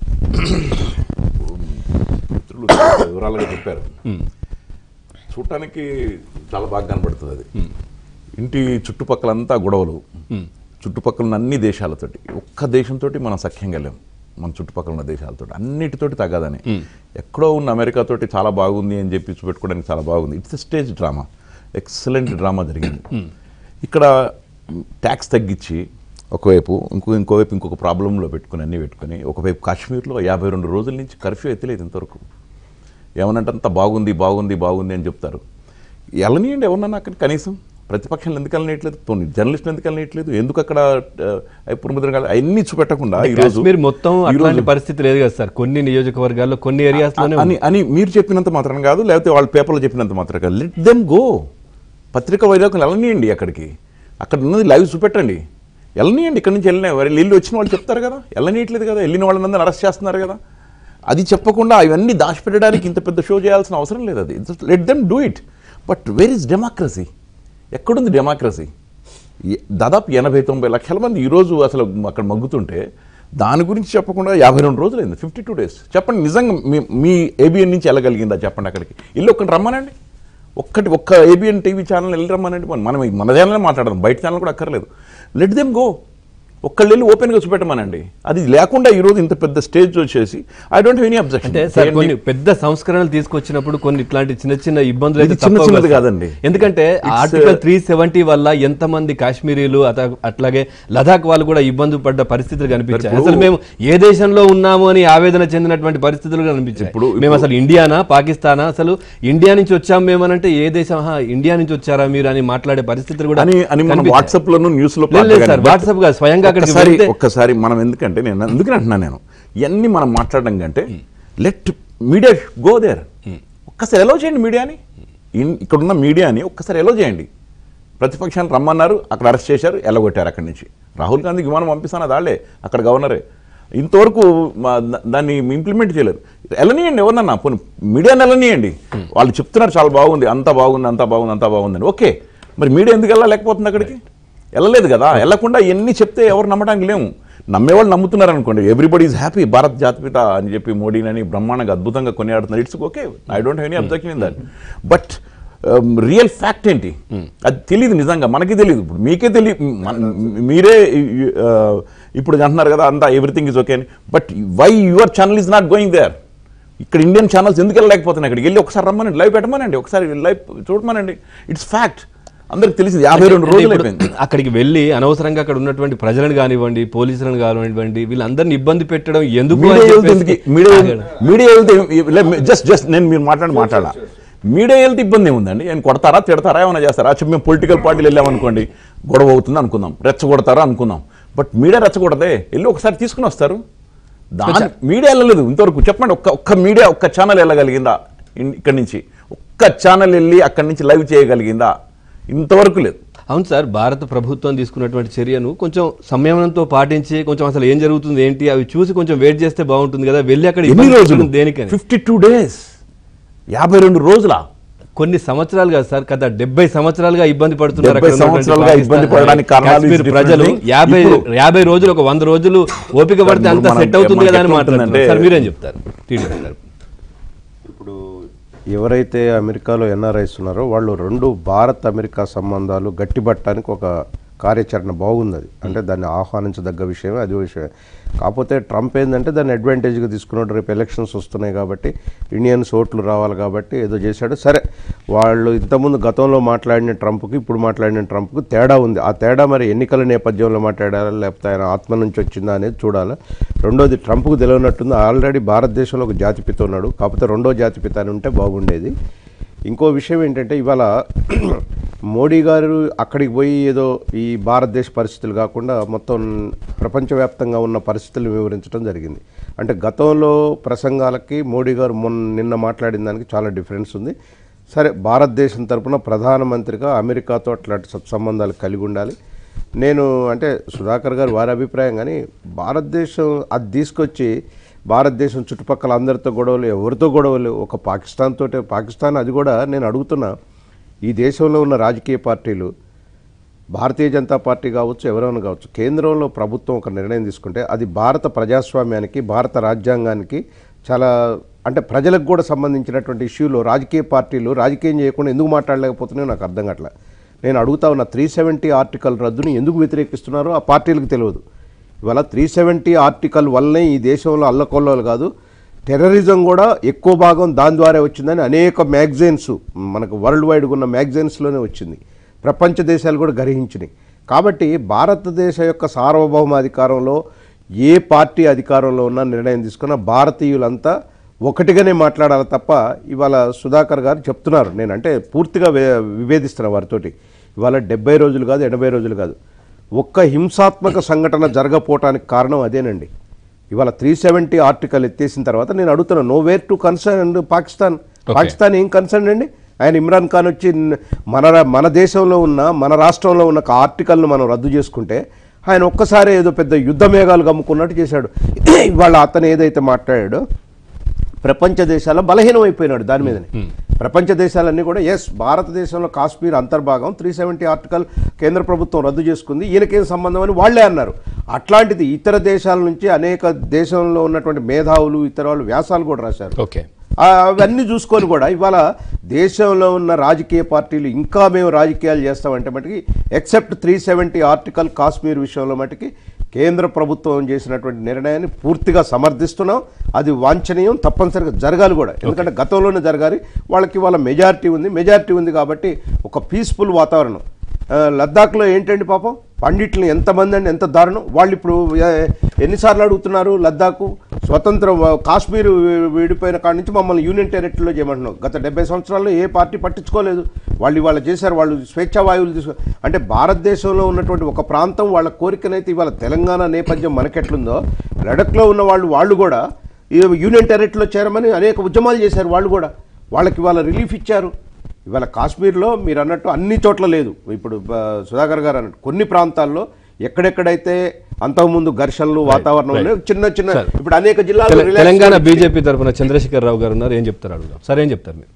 [SPEAKER 3] మిత్రులు చాలా వివరాలుగా చెప్పారు చూడటానికి చాలా బాగా కనబడుతుంది అది ఇంటి చుట్టుపక్కలంతా గొడవలు చుట్టుపక్కల ఉన్న అన్ని దేశాలతోటి ఒక్క దేశంతో మనం సఖ్యంగా లేం మన చుట్టుపక్కల ఉన్న దేశాలతో అన్నిటితోటి తగ్గదని ఎక్కడో ఉన్న అమెరికాతోటి చాలా బాగుంది అని చెప్పి చూపెట్టుకోవడానికి చాలా బాగుంది it's stage drama excellent drama జరిగింది ఇక్కడ ట్యాక్స్ తగ్గించి ఒకవైపు ఇంకో ఇంకోవైపు ఇంకొక ప్రాబ్లంలో పెట్టుకుని అన్నీ పెట్టుకుని ఒకవైపు కాశ్మీర్లో యాభై రెండు రోజుల నుంచి కర్ఫ్యూ ఎత్తలేదు ఇంతవరకు ఏమనంటే అంత బాగుంది బాగుంది బాగుంది అని చెప్తారు వెళ్ళనియండి ఎవరన్నా అక్కడ కనీసం ప్రతిపక్షాలు ఎందుకు వెళ్ళనట్లేదు పోనీ జర్నలిస్టులు ఎందుకు వెళ్ళనట్లేదు ఎందుకు అక్కడ పురుముద్ర అన్ని చూపెట్టకుండా ఈరోజు
[SPEAKER 1] కాశ్మీర్ మొత్తం
[SPEAKER 3] ఈరోజు-
[SPEAKER 1] అట్లాంటి పరిస్థితి లేదు కదా సార్ కొన్ని నియోజకవర్గాల్లో కొన్ని ఏరియాస్ లోనే
[SPEAKER 3] అని అని మీరు చెప్పినంత మాత్రం కాదు లేకపోతే వాళ్ళ పేపర్లో చెప్పినంత మాత్రం కాదు లెట్ దెమ్ గో పత్రికా వైరాకులు వెళ్ళనియండి అక్కడికి అక్కడ ఉన్నది లైవ్ చూపెట్టండి వెళ్ళనియండి ఇక్కడ నుంచి వెళ్ళిన వారు వెళ్ళి వచ్చిన వాళ్ళు చెప్తారు కదా వెళ్ళనీయట్లేదు కదా వెళ్ళిన వాళ్ళందరూ అరెస్ట్ చేస్తున్నారు కదా అది చెప్పకుండా అవన్నీ దాచిపెట్టడానికి ఇంత పెద్ద షో చేయాల్సిన అవసరం లేదు అది let them do it but where is democracy ఎక్కడుంది డెమోక్రసీ ఈ- దాదాపు ఎనభై తొంభై లక్షల మంది ఈరోజు అసలు అక్కడ మగ్గుతుంటే దాని గురించి చెప్పకుండా యాభై రెండు రోజులు అయింది ఫిఫ్టీ టూ డేస్ చెప్పండి నిజంగా మీ మీ ఏబిఎన్ నుంచి వెళ్ళగలిగిందా చెప్పండి అక్కడికి ఇల్లు ఒక్కటి రమ్మనండి ఒక్కటి ఒక్క ఏబిఎన్ టీవీ ఛానల్ వెళ్ళి రమ్మనండి మనం మనం మన ఛానల్ మాట్లాడదాం బయట ఛానల్ కూడా అక్కర్లేదు లెట్ దెమ్ గో ఒక్కళ్ళు వెళ్ళి ఓపెన్గా చూపెట్టమనండి అది లేకుండా ఈరోజు ఇంత పెద్ద స్టేజ్ వచ్చేసి I don't have any objection
[SPEAKER 1] అంటే సార్ కొన్ని పెద్ద సంస్కరణలు తీసుకొచ్చినప్పుడు కొన్ని ఇట్లాంటి చిన్న చిన్న ఇబ్బందులు అయితే
[SPEAKER 3] ఇది చిన్న
[SPEAKER 1] తప్పవు
[SPEAKER 3] చిన్నది
[SPEAKER 1] కదా సార్.
[SPEAKER 3] కాదండి.
[SPEAKER 1] ఎందుకంటే ఆర్టికల్ త్రీ సెవెంటీ వల్ల ఎంతమంది కాశ్మీరీలు అత- అట్లాగే లదాఖ్ వాళ్ళు కూడా ఇబ్బంది పడ్డ పరిస్థితులు కనిపించాయి
[SPEAKER 3] ఇప్పుడు-
[SPEAKER 1] అసలు మేము ఏ దేశంలో ఉన్నాము అని ఆవేదన చెందినటువంటి పరిస్థితులు కనిపించాయి
[SPEAKER 3] ఇప్పుడు-
[SPEAKER 1] మేము అసలు ఇండియానా పాకిస్తానా అసలు ఇండియా నుంచి వచ్చాం మేమనంటే ఏ దేశం ఆహా, ఇండియా నుంచి వచ్చారా మీరు అని మాట్లాడే పరిస్థితులు కూడా
[SPEAKER 3] అని అని మనం
[SPEAKER 1] కనిపించాయి.
[SPEAKER 3] వాట్సాప్ లోను న్యూస్ లో
[SPEAKER 1] లేదు, లేదు సార్, వాట్సాప్ కాదు, స్వయంగా అక్కడికి
[SPEAKER 3] ఒక్కసారి
[SPEAKER 1] వెళ్తే-
[SPEAKER 3] ఒక్కసారి మనం ఎందుకంటే నేను ఎందుకని అంటున్నాను నేను ఇవన్నీ మనం మాట్లాడడం కంటే లెట్ మీడియా గో దేర్ ఒక్కసారి ఎలో చేయండి మీడియాని ఇన్- ఇక్కడున్న మీడియాని ఒక్కసారి ఎలో చేయండి ప్రతిపక్షాన్ని రమ్మన్నారు అక్కడ అరెస్ట్ చేశారు ఎల్లగొట్టారు అక్కడి నుంచి రాహుల్ గాంధీకి విమానం పంపిస్తాను అది వాళ్ళే అక్కడ గవర్నరే ఇంతవరకు మా- దా- దాన్ని ఇంప్లిమెంట్ చేయలేరు వెళ్ళనియండి ఎవరన్నా పోనీ మీడియాని వెళ్ళనియండి వాళ్ళు చెప్తున్నారు చాలా బాగుంది అంత బాగుంది అంత బాగుంది అంత బాగుందని ఓకే మరి మీడియా ఎందుకు వెళ్ళలేకపోతుంది అక్కడికి వెళ్ళలేదు కదా వెళ్ళకుండా ఎన్ని చెప్తే ఎవరు నమ్మడానికి లేము నమ్మేవాళ్ళు నమ్ముతున్నారు అనుకోండి ఎవ్రీబడి ఈజ్ హ్యాపీ భారత్ జాతిపిత అని చెప్పి మోడీని అని బ్రహ్మాండంగా అద్భుతంగా కొనియాడుతున్నారు it's okay I don't have any objection in that but real fact ఏంటి అది తెలియదు నిజంగా మనకి తెలియదు ఇప్పుడు మీకే తెలియదు మీరే ఆ, ఇప్పుడు అంటున్నారు కదా అంతా ఎవ్రీథింగ్ ఇస్ ఓకే అని but why your channel is not going there ఇక్కడ ఇండియన్ ఛానల్స్ ఎందుకు వెళ్ళలేకపోతున్నాయి అక్కడికి వెళ్ళి ఒకసారి రమ్మనండి లైవ్ పెట్టమనండి ఒకసారి లైవ్ చూడమనండి ఇట్స్ ఫ్యాక్ట్ అందరికి తెలిసింది యాభై రెండు
[SPEAKER 1] అంటే
[SPEAKER 3] రోజులు
[SPEAKER 1] ఇప్పుడు
[SPEAKER 3] అయిపోయింది
[SPEAKER 1] అక్కడికి వెళ్ళి అనవసరంగా అక్కడ ఉన్నటువంటి ప్రజలను కానివ్వండి పోలీసులను కానివ్వండి వీళ్ళందరినీ ఇబ్బంది పెట్టడం ఎందుకు అని
[SPEAKER 3] మీడియా వెళ్తే
[SPEAKER 1] చెప్పేసి
[SPEAKER 3] ఎందుకు మీడియా
[SPEAKER 1] ఆగాడు.
[SPEAKER 3] మీడియా వెళ్తే జస్ట్ జస్ట్ నేను మీరు మాట్లాడి మాట్లాడాల మీడియా వెళ్తే ఇబ్బంది ఏముందండి నేను కొడతారా తిడతారా ఏమైనా చేస్తారా చెప్పి మేము పొలిటికల్ పార్టీలు వెళ్ళామనుకోండి గొడవ అవుతుంది అనుకుందాం రెచ్చగొడతారా అనుకుందాం బట్ మీడియా రెచ్చగొడదే వెళ్ళి ఒకసారి తీసుకుని వస్తారు దాని మీడియా వెళ్ళలేదు ఇంతవరకు చెప్పండి ఒక్క ఒక్క మీడియా ఒక్క ఛానల్ వెళ్ళగలిగిందా ఇన్- ఇక్కడి నుంచి ఒక్క ఛానల్ వెళ్ళి అక్కడి నుంచి లైవ్ చేయగలిగిందా ఇంతవరకు లేదు
[SPEAKER 1] అవును సార్ భారత ప్రభుత్వం తీసుకున్నటువంటి చర్యను కొంచెం సంయమనంతో పాటించి కొంచెం అసలు ఏం జరుగుతుంది ఏంటి అవి చూసి కొంచెం వెయిట్ చేస్తే బాగుంటుంది కదా వెళ్ళి అక్కడ
[SPEAKER 3] ఎన్ని
[SPEAKER 1] ఇబ్బంది
[SPEAKER 3] రోజులు
[SPEAKER 1] పడడం దేనికని
[SPEAKER 3] ఫిఫ్టీ టూ డేస్ యాభై రెండు రోజుల
[SPEAKER 1] కొన్ని సంవత్సరాలు కాదు సార్ గత డెబ్బై సంవత్సరాలుగా ఇబ్బంది పడుతున్నారు
[SPEAKER 3] డెబ్బై
[SPEAKER 1] అక్కడ ఉన్నటువంటి
[SPEAKER 3] సంవత్సరాలుగా
[SPEAKER 1] పాకిస్తాన్,
[SPEAKER 3] ఇబ్బంది పడడానికి కారణాలు
[SPEAKER 1] కాశ్మీర్
[SPEAKER 3] is different
[SPEAKER 1] ప్రజలు
[SPEAKER 3] thing.
[SPEAKER 1] యాభై
[SPEAKER 3] ఇప్పుడు-
[SPEAKER 1] యాభై రోజులు ఒక వంద రోజులు ఓపిక పడితే అంత
[SPEAKER 3] మనం-
[SPEAKER 1] సెట్ అవుతుంది కదా అని
[SPEAKER 3] మనకి
[SPEAKER 1] మాట్లాడుతున్నారు
[SPEAKER 3] ఎట్లుంటుందంటే-
[SPEAKER 1] సార్ మీరేం చెప్తారు టీడీపీ గారు
[SPEAKER 4] ఇప్పుడు ఎవరైతే అమెరికాలో ఎన్ఆర్ఐస్ ఉన్నారో వాళ్ళు రెండు భారత్ అమెరికా సంబంధాలు గట్టిపట్టడానికి ఒక కార్యాచరణ బాగుంది అది అంటే దాన్ని ఆహ్వానించదగ్గ విషయమే అది విషయమే కాకపోతే ట్రంప్ ఏంటంటే దాన్ని అడ్వాంటేజ్గా తీసుకున్నాడు రేపు ఎలక్షన్స్ వస్తున్నాయి కాబట్టి ఇండియన్స్ ఓట్లు రావాలి కాబట్టి ఏదో చేశాడు సరే వాళ్ళు ఇంతకుముందు గతంలో మాట్లాడిన ట్రంప్కి ఇప్పుడు మాట్లాడిన ట్రంప్కి తేడా ఉంది ఆ తేడా మరి ఎన్నికల నేపథ్యంలో మాట్లాడారా లేకపోతే ఆయన ఆత్మ నుంచి వచ్చిందా అనేది చూడాలి రెండోది ట్రంప్కు తెలియనట్టుంది ఆల్రెడీ భారతదేశంలో ఒక జాతిపిత ఉన్నాడు కాకపోతే రెండో జాతిపిత అని ఉంటే బాగుండేది ఇంకో విషయం ఏంటంటే ఇవాళ మోడీ గారు అక్కడికి పోయి ఏదో ఈ భారతదేశ పరిస్థితులు కాకుండా మొత్తం ప్రపంచవ్యాప్తంగా ఉన్న పరిస్థితులు వివరించడం జరిగింది అంటే గతంలో ప్రసంగాలకి మోడీ గారు మొన్న నిన్న మాట్లాడిన దానికి చాలా డిఫరెన్స్ ఉంది సరే భారతదేశం తరపున ప్రధానమంత్రిగా అమెరికాతో అట్లాంటి సత్సంబంధాలు కలిగి ఉండాలి నేను అంటే సుధాకర్ గారు వారి అభిప్రాయం కానీ భారతదేశం అది తీసుకొచ్చి భారతదేశం చుట్టుపక్కల అందరితో గొడవలు ఎవరితో గొడవలు ఒక పాకిస్తాన్ తోటే పాకిస్తాన్ అది కూడా నేను అడుగుతున్నా ఈ దేశంలో ఉన్న రాజకీయ పార్టీలు భారతీయ జనతా పార్టీ కావచ్చు ఎవరైనా కావచ్చు కేంద్రంలో ప్రభుత్వం ఒక నిర్ణయం తీసుకుంటే అది భారత ప్రజాస్వామ్యానికి భారత రాజ్యాంగానికి చాలా అంటే ప్రజలకు కూడా సంబంధించినటువంటి ఇష్యూలో రాజకీయ పార్టీలు రాజకీయం చేయకుండా ఎందుకు మాట్లాడలేకపోతున్నాయో నాకు అర్థం కావట్లే నేను అడుగుతా ఉన్న త్రీ సెవెంటీ ఆర్టికల్ రద్దుని ఎందుకు వ్యతిరేకిస్తున్నారో ఆ పార్టీలకు తెలియదు ఇవాళ త్రీ సెవెంటీ ఆర్టికల్ వల్లనే ఈ దేశంలో అల్లకొల్లలు కాదు టెర్రరిజం కూడా ఎక్కువ భాగం దాని ద్వారా వచ్చిందని అనేక మ్యాగజైన్స్ మనకు వరల్డ్ వైడ్గా ఉన్న మ్యాగజైన్స్లోనే వచ్చింది ప్రపంచ దేశాలు కూడా గ్రహించినాయి కాబట్టి భారతదేశ యొక్క సార్వభౌమాధికారంలో ఏ పార్టీ అధికారంలో ఉన్నా నిర్ణయం తీసుకున్న భారతీయులంతా ఒకటిగానే మాట్లాడాలి తప్ప ఇవాళ సుధాకర్ గారు చెప్తున్నారు నేను అంటే పూర్తిగా వే- విభేదిస్తున్నా వారితోటి ఇవాళ డెబ్బై రోజులు కాదు ఎనభై రోజులు కాదు ఒక్క హింసాత్మక సంఘటన జరగపోవటానికి కారణం అదేనండి ఇవాళ త్రీ సెవెంటీ ఆర్టికల్ ఎత్తేసిన తర్వాత నేను అడుగుతున్నా no where to concern Pakistan Pakistan ఏం కన్సర్న్ అండి ఆయన ఇమ్రాన్ ఖాన్ వచ్చి న- మన రా- మన దేశంలో ఉన్న మన రాష్ట్రంలో ఉన్న ఒక ఆర్టికల్ను మనం రద్దు చేసుకుంటే ఆయన ఒక్కసారి ఏదో పెద్ద యుద్ధ మేఘాలు కమ్ముకున్నట్టు చేశాడు ఇవాళ అతను ఏదైతే మాట్లాడాడో ప్రపంచ దేశాల్లో బలహీనం అయిపోయినాడు దాని మీదనే ప్రపంచ దేశాలన్నీ కూడా ఎస్ భారతదేశంలో కాశ్మీర్ అంతర్భాగం త్రీ సెవెంటీ ఆర్టికల్ కేంద్ర ప్రభుత్వం రద్దు చేసుకుంది ఈయనకేం సంబంధం అని వాళ్లే అన్నారు అట్లాంటిది ఇతర దేశాల నుంచి అనేక దేశంలో ఉన్నటువంటి మేధావులు ఇతర వాళ్ళు వ్యాసాలు కూడా రాశారు
[SPEAKER 1] ఓకే
[SPEAKER 4] ఆ, అవన్నీ చూసుకొని కూడా ఇవాళ దేశంలో ఉన్న రాజకీయ పార్టీలు ఇంకా మేము రాజకీయాలు చేస్తామంటే మటుకి except three seventy article Kashmir విషయంలో మటుకి కేంద్ర ప్రభుత్వం చేసినటువంటి నిర్ణయాన్ని పూర్తిగా సమర్థిస్తున్నాం అది వాంఛనీయం తప్పనిసరిగా జరగాలి కూడా ఎందుకంటే గతంలోనే జరగాలి వాళ్ళకి వాళ్ళ మెజారిటీ ఉంది మెజారిటీ ఉంది కాబట్టి ఒక పీస్ఫుల్ వాతావరణం ఆ, లద్దాఖ్లో ఏంటండి పాపం పండిట్లను ఎంతమంది అండి ఎంత దారుణం వాళ్ళు ఇప్పుడు ఏ- ఎన్నిసార్లు అడుగుతున్నారు లద్దాఖ్ స్వతంత్రం ఆ, కాశ్మీర్ వి- విడిపోయిన కాడి నుంచి మమ్మల్ని యూనియన్ టెరిటరీలో చేయమంటున్నాం గత డెబ్బై సంవత్సరాల్లో ఏ పార్టీ పట్టించుకోలేదు వాళ్ళు ఇవాళ చేశారు వాళ్ళు స్వేచ్ఛా వాయువులు తీసుకో అంటే భారతదేశంలో ఉన్నటువంటి ఒక ప్రాంతం వాళ్ళ కోరికనైతే ఇవాళ తెలంగాణ నేపథ్యం మనకెట్లుందో లడఖ్లో ఉన్న వాళ్ళు వాళ్ళు కూడా ఈ యూనియన్ టెరిటరీలో చేరమని అనేక ఉద్యమాలు చేశారు వాళ్ళు కూడా వాళ్ళకి ఇవాళ రిలీఫ్ ఇచ్చారు ఇవాళ కాశ్మీర్లో మీరు అన్నట్టు అన్ని చోట్ల లేదు ఇప్పుడు ఆ, సుధాకర్ గారు అన్నట్టు కొన్ని ప్రాంతాల్లో ఎక్కడెక్కడైతే అంతకుముందు ఘర్షణలు వాతావరణం ఉన్నాయో చిన్న చిన్న
[SPEAKER 1] Sir.
[SPEAKER 4] ఇప్పుడు అనేక జిల్లాలు
[SPEAKER 1] తెల-
[SPEAKER 4] relax
[SPEAKER 1] తెలంగాణ
[SPEAKER 4] చేసి-
[SPEAKER 1] బీజేపీ తరఫున చంద్రశేఖర్ రావు గారు ఉన్నారు ఏం చెప్తారు అడుగుదాం సరే ఏం చెప్తారు మీరు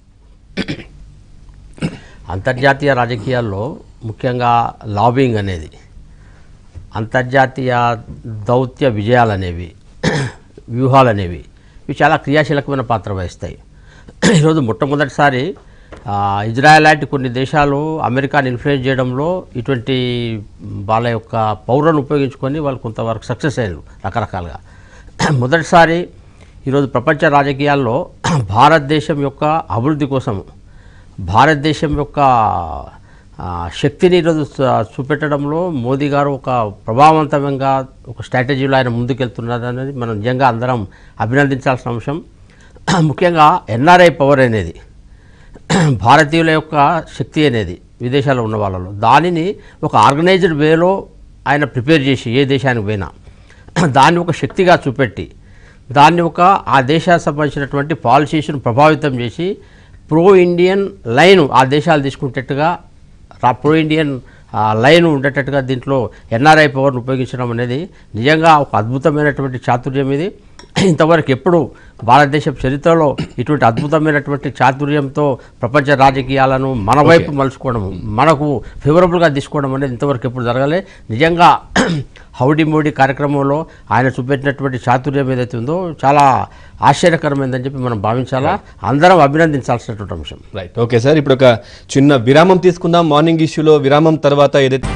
[SPEAKER 5] అంతర్జాతీయ రాజకీయాల్లో ముఖ్యంగా లాబింగ్ అనేది అంతర్జాతీయ దౌత్య విజయాలు అనేవి వ్యూహాలు అనేవి ఇవి చాలా క్రియాశీలకమైన పాత్ర వహిస్తాయి ఈరోజు మొట్టమొదటిసారి ఆ, ఇజ్రాయెల్ లాంటి కొన్ని దేశాలు అమెరికాని ఇన్ఫ్లుయెన్స్ చేయడంలో ఇటువంటి వాళ్ళ యొక్క పౌరులను ఉపయోగించుకొని వాళ్ళు కొంతవరకు సక్సెస్ అయ్యారు రకరకాలుగా మొదటిసారి ఈరోజు ప్రపంచ రాజకీయాల్లో భారతదేశం యొక్క అభివృద్ధి కోసం భారతదేశం యొక్క ఆ, శక్తిని ఈరోజు చ- చూపెట్టడంలో మోదీ గారు ఒక ప్రభావవంతంగా ఒక స్ట్రాటజీలో ఆయన ముందుకెళ్తున్నారు అనేది మనం నిజంగా అందరం అభినందించాల్సిన అంశం ముఖ్యంగా ఎన్ఆర్ఐ పవర్ అనేది భారతీయుల యొక్క శక్తి అనేది విదేశాల్లో ఉన్న వాళ్ళలో దానిని ఒక ఆర్గనైజ్డ్ వేలో ఆయన ప్రిపేర్ చేసి ఏ దేశానికి పోయినా దాన్ని ఒక శక్తిగా చూపెట్టి దాన్ని ఒక ఆ దేశానికి సంబంధించినటువంటి పాలసీస్ను ప్రభావితం చేసి ప్రో ఇండియన్ లైన్ ఆ దేశాలు తీసుకునేటట్టుగా రా ప్రో ఇండియన్ ఆ, లైన్ ఉండేటట్టుగా దీంట్లో ఎన్ఆర్ఐ పవర్ను ఉపయోగించడం అనేది నిజంగా ఒక అద్భుతమైనటువంటి చాతుర్యం ఇది ఇంతవరకు ఎప్పుడు భారతదేశ చరిత్రలో ఇటువంటి అద్భుతమైనటువంటి చాతుర్యంతో ప్రపంచ రాజకీయాలను మన వైపు మలుచుకోవడం మనకు ఫేవరబుల్గా తీసుకోవడం అనేది ఇంతవరకు ఎప్పుడు జరగలే నిజంగా హౌడీ మోడీ కార్యక్రమంలో ఆయన చూపెట్టినటువంటి చాతుర్యం ఏదైతే ఉందో చాలా ఆశ్చర్యకరమైందని చెప్పి మనం భావించాలా అందరం అభినందించాల్సినటువంటి అంశం
[SPEAKER 1] రైట్ ఓకే సార్ ఇప్పుడు ఒక చిన్న విరామం తీసుకుందాం మార్నింగ్ ఇష్యూలో విరామం తర్వాత ఏదైతే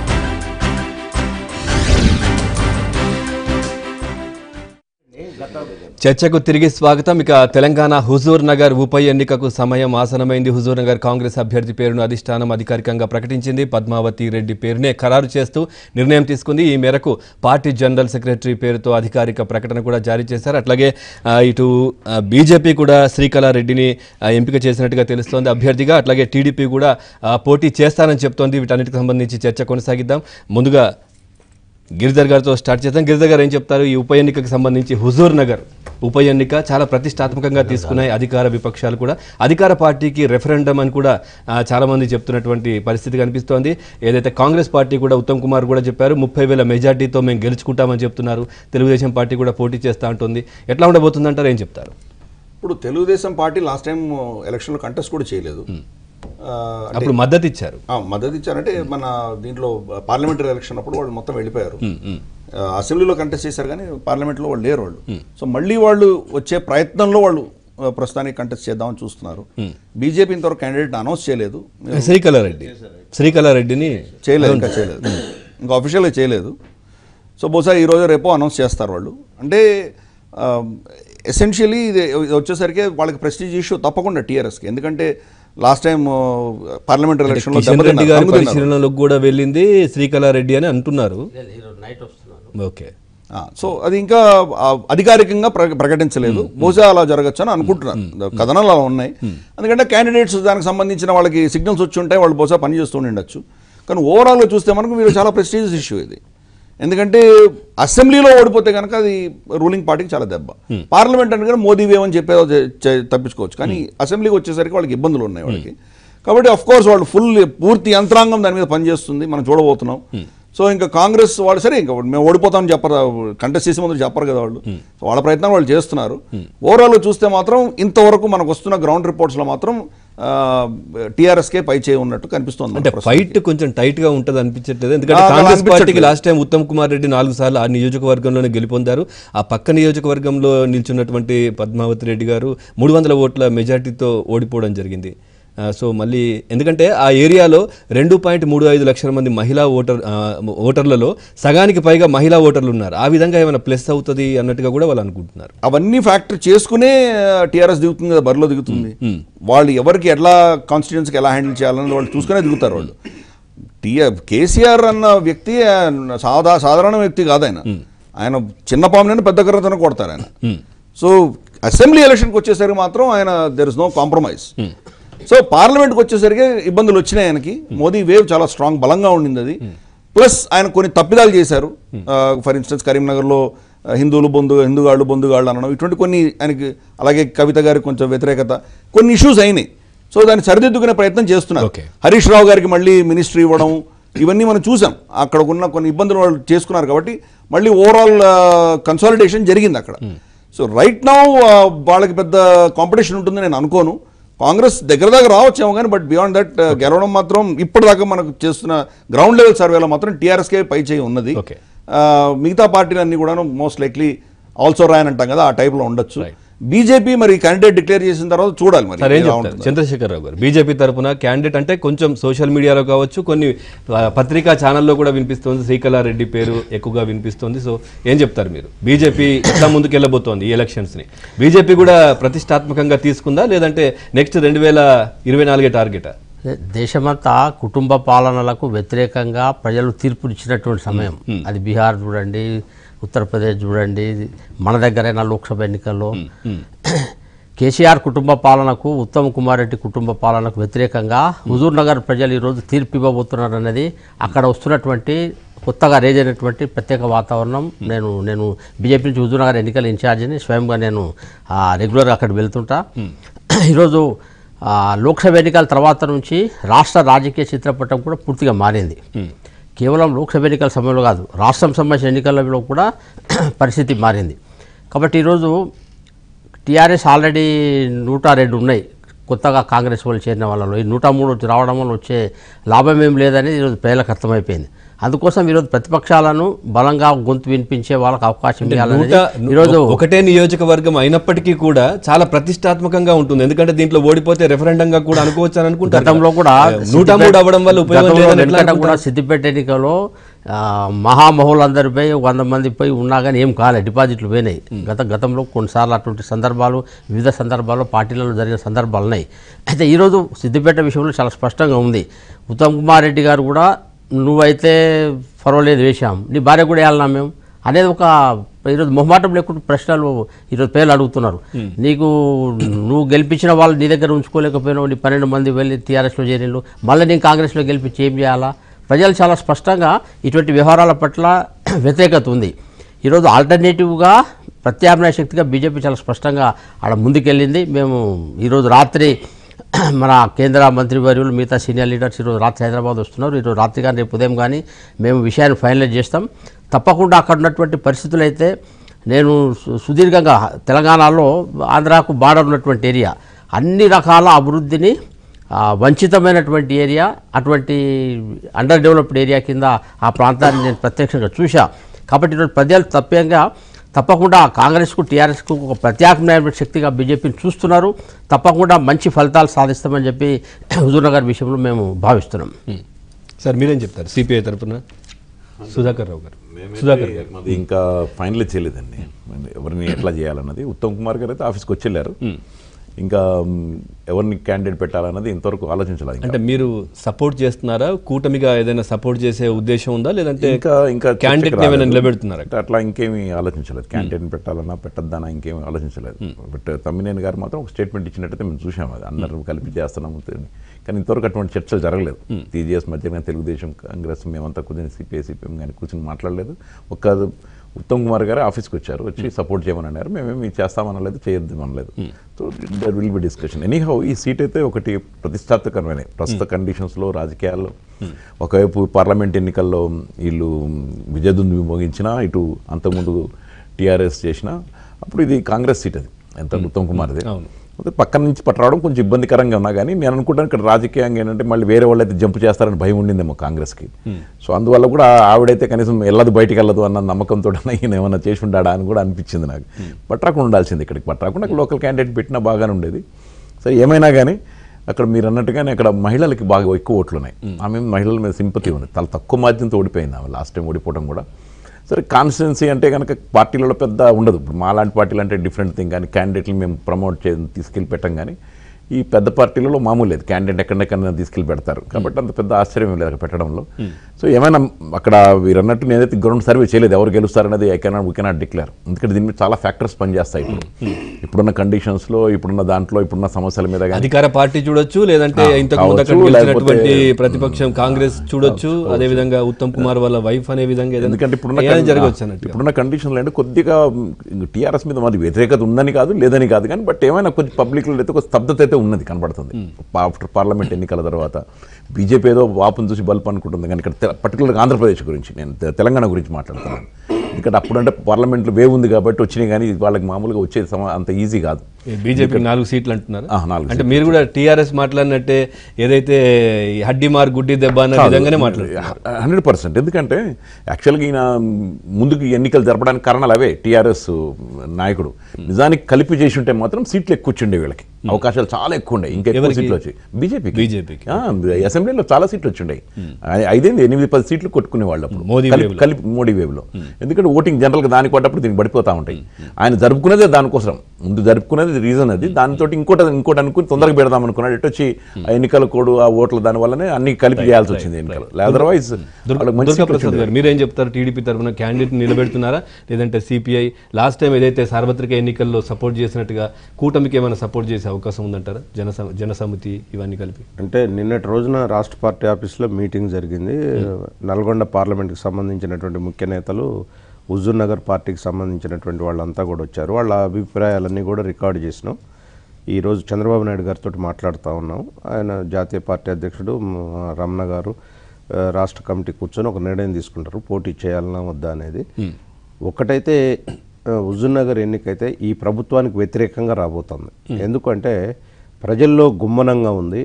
[SPEAKER 1] చర్చకు తిరిగి స్వాగతం ఇక తెలంగాణ హుజూర్ నగర్ ఉప ఎన్నికకు సమయం ఆసనమైంది హుజూర్ నగర్ కాంగ్రెస్ అభ్యర్థి పేరును అధిష్టానం అధికారికంగా ప్రకటించింది పద్మావతి రెడ్డి పేరునే ఖరారు చేస్తూ నిర్ణయం తీసుకుంది ఈ మేరకు పార్టీ జనరల్ సెక్రటరీ పేరుతో అధికారిక ప్రకటన కూడా జారీ చేశారు అట్లాగే ఆ, ఇటు ఆ, బీజేపీ కూడా శ్రీకళారెడ్డిని ఆ, ఎంపిక చేసినట్టుగా తెలుస్తోంది అభ్యర్థిగా అట్లాగే టీడీపీ కూడా ఆ, పోటీ చేస్తానని చెప్తోంది వీటన్నిటికి సంబంధించి చర్చ కొనసాగిద్దాం ముందుగా గిరిధర్ గారితో స్టార్ట్ చేద్దాం గిరిధర్ గారు ఏం చెప్తారు ఈ ఉప ఎన్నికకు సంబంధించి హుజూర్ నగర్ ఉప ఎన్నిక చాలా ప్రతిష్టాత్మకంగా తీసుకున్నాయి అధికార విపక్షాలు కూడా అధికార పార్టీకి రెఫరెండం అని కూడా ఆ, చాలా మంది చెప్తున్నటువంటి పరిస్థితి కనిపిస్తోంది ఏదైతే కాంగ్రెస్ పార్టీ కూడా ఉత్తమ్ కుమార్ కూడా చెప్పారు ముప్పై వేల మెజార్టీతో మేము గెలుచుకుంటామని చెప్తున్నారు తెలుగుదేశం పార్టీ కూడా పోటీ చేస్తా అంటుంది ఎట్లా ఉండబోతుందంటారు ఏం చెప్తారు
[SPEAKER 2] ఇప్పుడు తెలుగుదేశం పార్టీ లాస్ట్ టైం ఎలక్షన్లో కంటెస్ట్ కూడా చేయలేదు ఆ, అంటే
[SPEAKER 1] అప్పుడు మద్దతు ఇచ్చారు
[SPEAKER 2] ఆ, మద్దతు ఇచ్చారంటే మన దీంట్లో పార్లమెంటరీ ఎలక్షన్ అప్పుడు వాళ్ళు మొత్తం వెళ్ళిపోయారు ఆ, అసెంబ్లీలో కంటెస్ట్ చేశారు కానీ పార్లమెంట్లో వాళ్ళు లేరు వాళ్ళు సో మళ్ళీ వాళ్ళు వచ్చే ప్రయత్నంలో వాళ్ళు ఆ, ప్రస్తుతానికి కంటెస్ట్ చేద్దామని చూస్తున్నారు బీజేపీ ఇంతవరకు క్యాండిడేట్ అనౌన్స్ చేయలేదు
[SPEAKER 1] శ్రీకళారెడ్డి శ్రీకళారెడ్డిని
[SPEAKER 2] చేయలేదు ఇంకా చేయలేదు ఇంకా అఫీషియల్గా చేయలేదు సో బహుశా ఈ రోజు రేపో అనౌన్స్ చేస్తారు వాళ్ళు అంటే ఎసెన్షియలీ ఇది ఇది వచ్చేసరికి వాళ్ళకి ప్రెస్టీజ్ ఇష్యూ తప్పకుండా టీఆర్ఎస్కి ఎందుకంటే లాస్ట్ టైం పార్లమెంట్ ఎలక్షన్లో
[SPEAKER 1] కిషన్ రెడ్డి గారి పరిశీలనలోకి కూడా వెళ్ళింది శ్రీకళారెడ్డి అని అంటున్నారు
[SPEAKER 5] నైట్ వస్తున్నాను
[SPEAKER 1] ఓకే
[SPEAKER 2] సో అది ఇంకా ఆ, అధికారికంగా ప్ర- ప్రకటించలేదు బహుశా అలా జరగచ్చు అని అనుకుంటున్నాను కథనాలు అలా ఉన్నాయి ఎందుకంటే క్యాండిడేట్స్ దానికి సంబంధించిన వాళ్ళకి సిగ్నల్స్ వచ్చి ఉంటాయి వాళ్ళు బహుశా పని చేస్తూ ఉండొచ్చు కానీ ఓవరాల్గా చూస్తే మనకు మీరు చాలా ప్రెస్టీజియస్ ఇష్యూ ఇది ఎందుకంటే అసెంబ్లీలో ఓడిపోతే కనుక అది రూలింగ్ పార్టీకి చాలా దెబ్బ పార్లమెంట్ అంటే కూడా మోదీ వేవ్ అని చెప్పేదో చే- చే- తప్పించుకోవచ్చు కానీ అసెంబ్లీకి వచ్చేసరికి వాళ్ళకి ఇబ్బందులు ఉన్నాయి వాళ్ళకి కాబట్టి అఫ్ కోర్స్ వాళ్ళు ఫుల్ పూర్తి యంత్రాంగం దాని మీద పనిచేస్తుంది మనం చూడబోతున్నాం సో ఇంకా కాంగ్రెస్ వాళ్ళు సరే ఇంకా మేము ఓడిపోతామని చెప్పరు కంటెస్ట్ చేసే ముందు చెప్పరు కదా వాళ్ళు సో వాళ్ళ ప్రయత్నం వాళ్ళు చేస్తున్నారు ఓవరాల్ చూస్తే మాత్రం ఇంతవరకు మనకు వస్తున్న గ్రౌండ్ రిపోర్ట్స్లో మాత్రం టీఆర్ఎస్కే పై చేయి ఉన్నట్టు కనిపిస్తుంది
[SPEAKER 1] అంటే
[SPEAKER 2] మనకు
[SPEAKER 1] ఫైట్ కొంచెం టైట్ గా ఉంటది అనిపించట్లేదు ఎందుకంటే
[SPEAKER 2] నాకు అలా
[SPEAKER 1] కాంగ్రెస్ పార్టీకి
[SPEAKER 2] అనిపించట్లేదు.
[SPEAKER 1] లాస్ట్ టైం ఉత్తమ్ కుమార్ రెడ్డి నాలుగు సార్లు ఆ నియోజకవర్గంలోనే గెలుపొందారు ఆ పక్క నియోజకవర్గంలో నిల్చున్నటువంటి పద్మావతి రెడ్డి గారు మూడు వందల ఓట్ల మెజార్టీతో ఓడిపోవడం జరిగింది ఆ, సో మళ్ళీ ఎందుకంటే ఆ ఏరియాలో రెండు పాయింట్ మూడు ఐదు లక్షల మంది మహిళా ఓటర్ ఆ, ఓటర్లలో సగానికి పైగా మహిళా ఓటర్లు ఉన్నారు ఆ విధంగా ఏమైనా ప్లస్ అవుతుంది అన్నట్టుగా కూడా వాళ్ళు అనుకుంటున్నారు
[SPEAKER 2] అవన్నీ ఫ్యాక్టర్ చేసుకునే టీఆర్ఎస్ దిగుతుంది కదా బరిలో దిగుతుంది వాళ్ళు ఎవరికి ఎట్లా కాన్స్టిట్యున్సీకి ఎలా హ్యాండిల్ చేయాలని వాళ్ళు చూసుకునే దిగుతారు వాళ్ళు టీఆర్ కేసీఆర్ అన్న వ్యక్తి ఆ, సాదా సాధారణ వ్యక్తి కాదు ఆయన ఆయన చిన్న పామునైనా పెద్ద కర్రతోనే కొడతారు ఆయన సో అసెంబ్లీ ఎలక్షన్కి వచ్చేసరికి మాత్రం ఆయన there is no compromise so పార్లమెంట్కి వచ్చేసరికి ఇబ్బందులు వచ్చినాయి ఆయనకి మోదీ వేవ్ చాలా స్ట్రాంగ్ బలంగా ఉండింది అది ప్లస్ ఆయన కొన్ని తప్పిదాలు చేశారు ఫర్ ఇన్స్టెన్స్ కరీంనగర్లో ఆ, హిందువులు బొందు హిందుగాళ్ళు బొందుగాళ్ళు అనడం ఇటువంటి కొన్ని ఆయనకి అలాగే కవిత గారికి కొంచెం వ్యతిరేకత కొన్ని ఇష్యూస్ అయినాయి సో దాన్ని సరిదిద్దుకునే ప్రయత్నం చేస్తున్నారు
[SPEAKER 1] Okay.
[SPEAKER 2] హరీష్ రావు గారికి మళ్ళీ మినిస్ట్రీ ఇవ్వడం ఇవన్నీ మనం చూసాం అక్కడ ఉన్న కొన్ని ఇబ్బందులు వాళ్ళు చేసుకున్నారు కాబట్టి మళ్ళీ ఓవరాల్ కన్సాలిడేషన్ జరిగింది అక్కడ సో రైట్ నౌ వాళ్ళకి పెద్ద కాంపిటీషన్ ఉంటుందని నేను అనుకోను కాంగ్రెస్ దగ్గర దగ్గర రావచ్చేమో కానీ బట్ బియాండ్ దట్ గెలవడం మాత్రం ఇప్పటిదాకా మనకు చేస్తున్న గ్రౌండ్ లెవెల్ సర్వేలో మాత్రం టీఆర్ఎస్కే పై చేయి ఉన్నది
[SPEAKER 1] Okay.
[SPEAKER 2] ఆ, మిగతా పార్టీలన్నీ కూడా మోస్ట్ లైక్లీ ఆల్సో రాయన్ అంటాం కదా ఆ టైప్లో ఉండొచ్చు
[SPEAKER 1] Right.
[SPEAKER 2] బీజేపీ మరి క్యాండిడేట్ డిక్లేర్ చేసిన తర్వాత చూడాలి మరి
[SPEAKER 1] సరే ఏం
[SPEAKER 2] ఎలా
[SPEAKER 1] చెప్తారు
[SPEAKER 2] ఉంటుందో.
[SPEAKER 1] చంద్రశేఖర్ రావు గారు బీజేపీ తరపున క్యాండిడేట్ అంటే కొంచెం సోషల్ మీడియాలో కావచ్చు కొన్ని ఆ, పత్రికా ఛానల్లో కూడా వినిపిస్తుంది శ్రీకళారెడ్డి పేరు ఎక్కువగా వినిపిస్తుంది సో ఏం చెప్తారు మీరు బీజేపీ ఎట్లా ముందుకు వెళ్ళబోతోంది ఈ ఎలక్షన్స్ ని బీజేపీ కూడా ప్రతిష్టాత్మకంగా తీసుకుందా లేదంటే నెక్స్ట్ రెండు వేల ఇరవై నాలుగే టార్గెటా
[SPEAKER 5] దేశమంతా కుటుంబ పాలనలకు వ్యతిరేకంగా ప్రజలు తీర్పునిచ్చినటువంటి సమయం అది బీహార్ చూడండి ఉత్తరప్రదేశ్ చూడండి మన దగ్గరైన లోక్సభ ఎన్నికల్లో కేసీఆర్ కుటుంబ పాలనకు ఉత్తమ్ కుమార్ రెడ్డి కుటుంబ పాలనకు వ్యతిరేకంగా హుజూర్ నగర్ ప్రజలు ఈరోజు తీర్పు ఇవ్వబోతున్నారు అన్నది అక్కడ వస్తున్నటువంటి కొత్తగా రేజ్ అయినటువంటి ప్రత్యేక వాతావరణం నేను నేను బీజేపీ నుంచి హుజూర్ నగర్ ఎన్నికల ఇన్ఛార్జిని స్వయంగా నేను ఆ, రెగ్యులర్గా అక్కడ వెళ్తుంటా ఈరోజు ఆ, లోక్సభ ఎన్నికల తర్వాత నుంచి రాష్ట్ర రాజకీయ చిత్రపటం కూడా పూర్తిగా మారింది కేవలం లోక్సభ ఎన్నికల సమయంలో కాదు రాష్ట్రం సంబంధించిన ఎన్నికలలో కూడా పరిస్థితి మారింది కాబట్టి ఈరోజు టీఆర్ఎస్ ఆల్రెడీ నూట రెండు ఉన్నాయి కొత్తగా కాంగ్రెస్ వాళ్ళు చేరిన వాళ్ళలో ఈ నూట మూడు రావడం వల్ల వచ్చే లాభం ఏం లేదని ఈరోజు ప్రజలకు అర్థమైపోయింది అందుకోసం ఈరోజు ప్రతిపక్షాలను బలంగా గొంతు వినిపించే వాళ్ళకి అవకాశం ఇవ్వాలనేది
[SPEAKER 1] నూట
[SPEAKER 5] ఈరోజు
[SPEAKER 1] ఒకటే నియోజకవర్గం అయినప్పటికీ కూడా చాలా ప్రతిష్టాత్మకంగా ఉంటుంది ఎందుకంటే దీంట్లో ఓడిపోతే రెఫరెండంగా కూడా అనుకోవచ్చు అని అనుకుంటారు
[SPEAKER 5] గతంలో కూడా
[SPEAKER 1] నూట మూడు అవ్వడం వల్ల ఉపయోగం
[SPEAKER 5] గతంలో
[SPEAKER 1] లేదని ఎట్లా
[SPEAKER 5] వెనకట కూడా సిద్దిపేట ఎన్నికలో ఆ, మహామహులందరిపై వంద మందిపై ఉన్నా కానీ ఏం కాలే డిపాజిట్లు పోయినాయి గత గతంలో కొన్నిసార్లు అటువంటి సందర్భాలు వివిధ సందర్భాల్లో పార్టీలలో జరిగిన సందర్భాలు ఉన్నాయి అయితే ఈరోజు సిద్దిపేట విషయంలో చాలా స్పష్టంగా ఉంది ఉత్తమ్ కుమార్ రెడ్డి గారు కూడా నువ్వైతే పర్వాలేదు వేశాం నీ భార్య కూడా వేయాలన్నా మేము అనేది ఒక ఈరోజు మొహమాటం లేకుండా ప్రశ్నలు ఈరోజు పేర్లు అడుగుతున్నారు నీకు నువ్వు గెలిపించిన వాళ్ళు నీ దగ్గర ఉంచుకోలేకపోయినావు నీ పన్నెండు మంది వెళ్ళి టీఆర్ఎస్లో చేరిళ్ళు మళ్ళీ నేను కాంగ్రెస్లో గెలిపించి ఏం చేయాలా ప్రజలు చాలా స్పష్టంగా ఇటువంటి వ్యవహారాల పట్ల వ్యతిరేకత ఉంది ఈరోజు ఆల్టర్నేటివ్గా ప్రత్యామ్నాయ శక్తిగా బీజేపీ చాలా స్పష్టంగా ఆడ ముందుకెళ్ళింది మేము ఈరోజు రాత్రి మన కేంద్ర మంత్రివర్యులు మిగతా సీనియర్ లీడర్స్ ఈరోజు రాత్రి హైదరాబాద్ వస్తున్నారు ఈరోజు రాత్రి కానీ రేపు ఉదయం కానీ మేము విషయాన్ని ఫైనలైజ్ చేస్తాం తప్పకుండా అక్కడ ఉన్నటువంటి పరిస్థితులు అయితే నేను సు- సుదీర్ఘంగా తెలంగాణలో ఆంధ్రాకు బార్డర్ ఉన్నటువంటి ఏరియా అన్ని రకాల అభివృద్ధిని ఆ, వంచితమైనటువంటి ఏరియా అటువంటి అండర్ డెవలప్డ్ ఏరియా కింద ఆ ప్రాంతాన్ని నేను ప్రత్యక్షంగా చూశా కాబట్టి ఈరోజు ప్రజలు తప్పంగా తప్పకుండా కాంగ్రెస్కు టీఆర్ఎస్కు ఒక ప్రత్యామ్నాయ శక్తిగా బీజేపీని చూస్తున్నారు తప్పకుండా మంచి ఫలితాలు సాధిస్తామని చెప్పి హుజూర్నగర్ విషయంలో మేము భావిస్తున్నాం
[SPEAKER 1] సార్ మీరేం చెప్తారు సిపిఐ తరపున సుధాకర్ రావు గారు సుధాకర్ గారు
[SPEAKER 3] మాది ఇంకా ఫైనల్ చేయలేదండి ఎవరిని ఎట్లా చేయాలన్నది ఉత్తమ్ కుమార్ గారు అయితే ఆఫీస్కి వచ్చి వెళ్ళారు ఇంకా మ్, ఎవరిని క్యాండిడేట్ పెట్టాలన్నది ఇంతవరకు ఆలోచించలేదు ఇంకా.
[SPEAKER 1] అంటే మీరు సపోర్ట్ చేస్తున్నారా కూటమిగా ఏదైనా సపోర్ట్ చేసే ఉద్దేశం ఉందా లేదంటే
[SPEAKER 3] ఇంకా ఇంకా
[SPEAKER 1] క్యాండిడేట్
[SPEAKER 3] చర్చకు
[SPEAKER 1] ఏమైనా
[SPEAKER 3] రాలేదు.
[SPEAKER 1] నిలబెడుతున్నారా
[SPEAKER 3] అంటే అట్లా ఇంకేమీ ఆలోచించలేదు క్యాండిడేట్ పెట్టాలన్నా పెట్టద్దనా ఇంకేమీ ఆలోచించలేదు బట్ తమ్మినేని గారు మాత్రం ఒక స్టేట్మెంట్ ఇచ్చినట్టయితే మేము చూసాం అది అందరం కలిపి చేస్తున్నాము కానీ ఇంతవరకు అటువంటి చర్చలు జరగలేదు టీజీఎస్ మధ్య కానీ తెలుగుదేశం కాంగ్రెస్ మేమంతా కూర్చొని సిపిఐ సిపిఎం కానీ కూర్చొని మాట్లాడలేదు ఒక ఉత్తమ్ కుమార్ గారు ఆఫీస్కి వచ్చారు వచ్చి సపోర్ట్ చేయమని అన్నారు మేమేమి చేస్తామనలేదు చేయొద్దు అనలేదు so there will be discussion anyhow ఈ సీట్ అయితే ఒకటి ప్రతిష్టాత్మకమైన ప్రస్తుత కండిషన్స్లో రాజకీయాల్లో ఒకవైపు పార్లమెంట్ ఎన్నికల్లో వీళ్ళు విజయదుందు మోగించినా ఇటు అంతకుముందు టీఆర్ఎస్ చేసినా అప్పుడు ఇది కాంగ్రెస్ సీట్ అది ఎంత ఉత్తమ్ కుమార్ది
[SPEAKER 1] అవును.
[SPEAKER 3] అయితే పక్కన నుంచి పట్టరావడం కొంచెం ఇబ్బందికరంగా ఉన్నా కానీ నేను అనుకుంటాను ఇక్కడ రాజకీయంగా ఏంటంటే మళ్ళీ వేరే వాళ్ళు అయితే జంప్ చేస్తారని భయం ఉండిందేమో కాంగ్రెస్కి సో అందువల్ల కూడా ఆవిడైతే కనీసం వెళ్ళదు బయటికి వెళ్ళదు అన్న నమ్మకంతో ఈయన ఏమన్నా చేసి ఉండాడా అని కూడా అనిపించింది నాకు పట్టరాకుండా ఉండాల్సింది ఇక్కడికి పట్టరాకుండా లోకల్ క్యాండిడేట్ పెట్టినా బాగానే ఉండేది సరే ఏమైనా కానీ అక్కడ మీరు అన్నట్టుగానే అక్కడ మహిళలకి బాగా ఎక్కువ ఓట్లు ఉన్నాయి ఆమె మహిళల మీద సింపతి ఉంది చాలా తక్కువ మాధ్యంతో ఓడిపోయింది ఆమె లాస్ట్ టైం ఓడిపోవడం కూడా సరే కాన్స్టిట్యున్సీ అంటే కనుక పార్టీలలో పెద్ద ఉండదు ఇప్పుడు మాలాంటి పార్టీలు అంటే డిఫరెంట్ థింగ్ కానీ క్యాండిడేట్లు మేము ప్రమోట్ చే తీసుకెళ్ళి పెట్టం కానీ ఈ పెద్ద పార్టీలలో మామూలు లేదు క్యాండిడేట్ ఎక్కడెక్కడ తీసుకెళ్ళి పెడతారు కాబట్టి అంత పెద్ద ఆశ్చర్యం లేదు అక్కడ పెట్టడంలో సో ఏమైనా అక్కడ మీరు అన్నట్టు నేనైతే గ్రౌండ్ సర్వే చేయలేదు ఎవరు గెలుస్తారనేది I cannot we cannot declare ఎందుకంటే దీని మీద చాలా ఫ్యాక్టర్స్ పనిచేస్తాయి ఇప్పుడు ఇప్పుడున్న కండిషన్స్లో ఇప్పుడున్న దాంట్లో ఇప్పుడున్న సమస్యల మీద కానీ
[SPEAKER 1] అధికార పార్టీ చూడొచ్చు లేదంటే
[SPEAKER 3] ఆ,
[SPEAKER 1] ఇంతకు ముందు అక్కడ
[SPEAKER 3] కావచ్చు,
[SPEAKER 1] గెలిచినటువంటి
[SPEAKER 3] లేకపోతే-
[SPEAKER 1] ప్రతిపక్షం కాంగ్రెస్ చూడొచ్చు అదే విధంగా ఉత్తమ్ కుమార్ వాళ్ళ వైఫ్ అనే విధంగా ఏదైనా-
[SPEAKER 3] ఎందుకంటే ఇప్పుడున్న
[SPEAKER 1] ఏదైనా
[SPEAKER 3] కన్-
[SPEAKER 1] జరగవచ్చు అన్నట్టు
[SPEAKER 3] ఇప్పుడున్న కండిషన్లో అంటే కొద్దిగా టీఆర్ఎస్ మీద మరి వ్యతిరేకత ఉందని కాదు లేదని కాదు కానీ బట్ ఏమైనా కొంచెం పబ్లిక్లో అయితే ఒక స్తబ్దత అయితే ఉన్నది కనబడుతుంది ఆఫ్టర్ పార్లమెంట్ ఎన్నికల తర్వాత బీజేపీ ఏదో వాపును చూసి బల్బ్ అనుకుంటుంది కానీ ఇక్కడ పర్టికులర్గా ఆంధ్రప్రదేశ్ గురించి నేను తె- తెలంగాణ గురించి మాట్లాడుతున్నాను ఎందుకంటే అప్పుడంటే పార్లమెంట్లో వేవ్ ఉంది కాబట్టి వచ్చినాయి కానీ వాళ్ళకి మామూలుగా వచ్చేది సమ- అంత ఈజీ కాదు
[SPEAKER 1] బీజేపీ నాలుగు సీట్లు అంటున్నారు
[SPEAKER 3] ఆ, నాలుగు
[SPEAKER 1] అంటే మీరు కూడా టీఆర్ఎస్ మాట్లాడినట్టే ఏదైతే ఈ హడ్డి మార్ గుడ్డి దెబ్బ అన్న విధంగానే మాట్లాడుతున్నారు
[SPEAKER 3] హండ్రెడ్ పర్సెంట్ ఎందుకంటే యాక్చువల్గా ఈయన ముందుకు ఎన్నికలు జరపడానికి కారణాలు అవే టీఆర్ఎస్ నాయకుడు నిజానికి కలిపి చేసి ఉంటే మాత్రం సీట్లు ఎక్కువ వచ్చిండే వీళ్ళకి అవకాశాలు చాలా ఎక్కువ ఉండే ఇంకా ఎక్కువ
[SPEAKER 1] ఎవరికి?
[SPEAKER 3] సీట్లు వచ్చాయి బీజేపీ
[SPEAKER 1] బీజేపీకి.
[SPEAKER 3] అసెంబ్లీలో చాలా సీట్లు వచ్చిండాయి ఐదేంది ఎనిమిది పది సీట్లు కొట్టుకునే వాళ్ళు అప్పుడు
[SPEAKER 1] మోదీ
[SPEAKER 3] కలిపి-
[SPEAKER 1] వేవ్లో.
[SPEAKER 3] కలిపి మోడీ వేవ్ లో ఎందుకంటే ఓటింగ్ జనరల్ గా దానికి పడ్డప్పుడు దీనికి పడిపోతా ఉంటాయి ఆయన జరుపుకునేదే దానికోసం ముందు జరుపుకునేది రీజన్ అది దానితో ఇంకోటి ఇంకోటి అనుకుని తొందరగా పెడదాం అనుకున్నాడు ఎటు వచ్చి ఆ ఎన్నికల కోడ్ ఆ ఓట్ల దాని వల్లనే అన్ని కలిపి చేయాల్సి వచ్చింది ఎన్నికలు అదర్వైజ్ వాళ్ళకి మంచి
[SPEAKER 1] దుర్గా
[SPEAKER 3] సీట్లు
[SPEAKER 1] ప్రసాద్
[SPEAKER 3] వచ్చిండే.
[SPEAKER 1] గారు మీరేం చెప్తారు టీడీపీ తరఫున క్యాండిడేట్ నిలబెడుతున్నారా లేదంటే సిపిఐ లాస్ట్ టైం ఏదైతే సార్వత్రిక ఎన్నికల్లో సపోర్ట్ చేసినట్టుగా కూటమికి ఏమైనా సపోర్ట్ చేసే అవకాశం ఉందంటారా జన జనసమితి ఇవన్నీ కలిపి
[SPEAKER 4] అంటే నిన్నటి రోజున రాష్ట్ర పార్టీ ఆఫీస్లో మీటింగ్ జరిగింది నల్గొండ పార్లమెంట్కి సంబంధించినటువంటి ముఖ్య నేతలు హుజూర్ నగర్ పార్టీకి సంబంధించినటువంటి వాళ్ళంతా కూడా వచ్చారు వాళ్ళ అభిప్రాయాలన్నీ కూడా రికార్డు చేసినాం ఈరోజు చంద్రబాబు నాయుడు గారితో మాట్లాడుతూ ఉన్నాం ఆయన జాతీయ పార్టీ అధ్యక్షుడు మ, రమణ గారు ఆ, రాష్ట్ర కమిటీ కూర్చొని ఒక నిర్ణయం తీసుకుంటారు పోటీ చేయాలన్నా వద్దా అనేది ఒకటైతే ఆ, హుజూర్ నగర్ ఎన్నికైతే ఈ ప్రభుత్వానికి వ్యతిరేకంగా రాబోతుంది ఎందుకంటే ప్రజల్లో గుమ్మనంగా ఉంది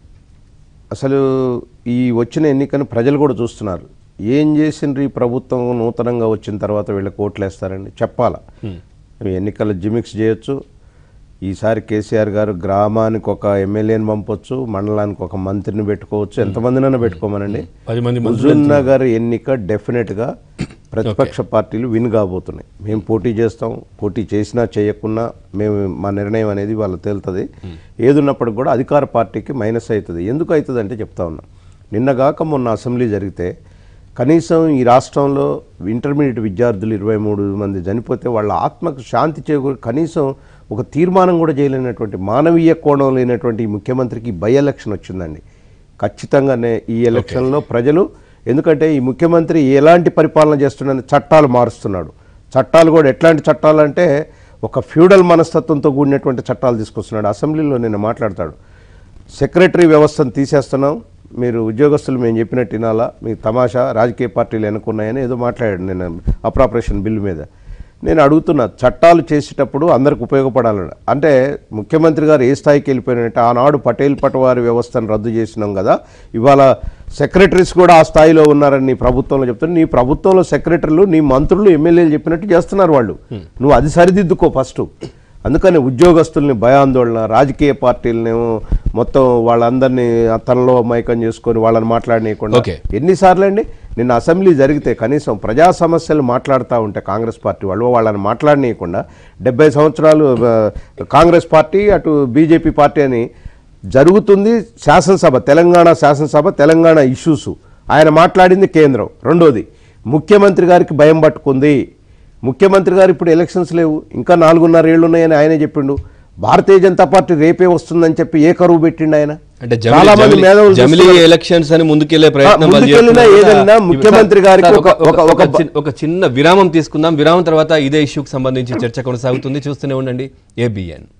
[SPEAKER 4] అసలు ఈ వచ్చిన ఎన్నికను ప్రజలు కూడా చూస్తున్నారు ఏం చేసిండ్రు ఈ ప్రభుత్వం నూతనంగా వచ్చిన తర్వాత వీళ్ళకి ఓట్లు వేస్తారండి చెప్పాలా ఎన్నికల జిమిక్స్ చేయొచ్చు ఈసారి కేసీఆర్ గారు గ్రామానికి ఒక ఎమ్మెల్యేని పంపొచ్చు మండలానికి ఒక మంత్రిని పెట్టుకోవచ్చు ఎంతమందినైనా పెట్టుకోమనండి
[SPEAKER 1] పది మంది
[SPEAKER 4] హుజూర్ నగర్ ఎన్నిక డెఫినెట్గా ప్రతిపక్ష పార్టీలు విన్ కాబోతున్నాయి మేము పోటీ చేస్తాం పోటీ చేసినా చేయకున్నా మేము మా నిర్ణయం అనేది వాళ్ళు తేలుతుంది ఏదున్నప్పటికి కూడా అధికార పార్టీకి మైనస్ అవుతుంది ఎందుకు అవుతుంది అంటే చెప్తా ఉన్నా నిన్నగాక మొన్న అసెంబ్లీ జరిగితే కనీసం ఈ రాష్ట్రంలో ఇంటర్మీడియట్ విద్యార్థులు ఇరవై మూడు మంది చనిపోతే వాళ్ళ ఆత్మకు శాంతి చేకూరు కనీసం ఒక తీర్మానం కూడా చేయలేనటువంటి మానవీయ కోణం లేనటువంటి ఈ ముఖ్యమంత్రికి బై ఎలక్షన్ వచ్చిందండి ఖచ్చితంగానే ఈ ఎలక్షన్లో ప్రజలు ఎందుకంటే ఈ ముఖ్యమంత్రి ఎలాంటి పరిపాలన చేస్తున్నాడని చట్టాలు మారుస్తున్నాడు చట్టాలు కూడా ఎట్లాంటి చట్టాలు అంటే ఒక ఫ్యూడల్ మనస్తత్వంతో కూడినటువంటి చట్టాలు తీసుకొస్తున్నాడు అసెంబ్లీలో నేను మాట్లాడతాడు సెక్రటరీ వ్యవస్థను తీసేస్తున్నాం మీరు ఉద్యోగస్తులు మేము చెప్పినట్టు వినాలా మీ తమాషా రాజకీయ పార్టీలు ఎన్నుకున్నాయని ఏదో మాట్లాడాడు నేను అప్రాపరేషన్ బిల్లు మీద నేను అడుగుతున్నా చట్టాలు చేసేటప్పుడు అందరికి ఉపయోగపడాలని అంటే ముఖ్యమంత్రి గారు ఏ స్థాయికి వెళ్ళిపోయినట్టే ఆనాడు పటేల్ పటవారి వ్యవస్థను రద్దు చేసినాం కదా ఇవాళ సెక్రటరీస్ కూడా ఆ స్థాయిలో ఉన్నారని నీ ప్రభుత్వంలో చెప్తున్నారు నీ ప్రభుత్వంలో సెక్రటరీలు నీ మంత్రులు ఎమ్మెల్యేలు చెప్పినట్టు చేస్తున్నారు వాళ్ళు నువ్వు అది సరిదిద్దుకో ఫస్ట్ అందుకని ఉద్యోగస్తుల్ని భయాందోళన రాజకీయ పార్టీలనేమో మొత్తం వాళ్ళందరినీ తనలో మైకం చేసుకొని వాళ్ళని మాట్లాడనీయకుండా
[SPEAKER 1] Okay.
[SPEAKER 4] ఎన్నిసార్లు అండి నిన్న అసెంబ్లీ జరిగితే కనీసం ప్రజా సమస్యలు మాట్లాడుతూ ఉంటే కాంగ్రెస్ పార్టీ వాళ్ళు వాళ్ళని మాట్లాడనీయకుండా డెబ్బై సంవత్సరాలు ఆ, కాంగ్రెస్ పార్టీ అటు బీజేపీ పార్టీ అని జరుగుతుంది శాసనసభ తెలంగాణ శాసనసభ తెలంగాణ ఇష్యూస్ ఆయన మాట్లాడింది కేంద్రం రెండోది ముఖ్యమంత్రి గారికి భయం పట్టుకుంది ముఖ్యమంత్రి గారు ఇప్పుడు ఎలక్షన్స్ లేవు ఇంకా నాలుగున్నర ఏళ్ళు ఉన్నాయని ఆయనే చెప్పిండు భారతీయ జనతా పార్టీ రేపే వస్తుందని చెప్పి ఏ కరువు పెట్టిండు ఆయన
[SPEAKER 1] అంటే
[SPEAKER 4] చాలా మంది
[SPEAKER 1] జమిలీ
[SPEAKER 4] మేధావులు
[SPEAKER 1] జమిలీ
[SPEAKER 4] చూస్తున్నారు.
[SPEAKER 1] ఎలక్షన్స్ అని ముందుకెళ్లే ప్రయత్నం వాళ్ళు
[SPEAKER 4] ముందుకెళ్ళినా
[SPEAKER 1] చేస్తున్నారు కదా.
[SPEAKER 4] ఏదైనా ముఖ్యమంత్రి గారికి
[SPEAKER 1] సార్,
[SPEAKER 4] ఒక- ఒక-
[SPEAKER 1] ఒక
[SPEAKER 4] ఒక-
[SPEAKER 1] చిన్న- ఒక చిన్న విరామం తీసుకుందాం విరామం తర్వాత ఇదే ఇష్యూకి సంబంధించి చర్చ కొనసాగుతుంది చూస్తూనే ఉండండి ఏబిఎన్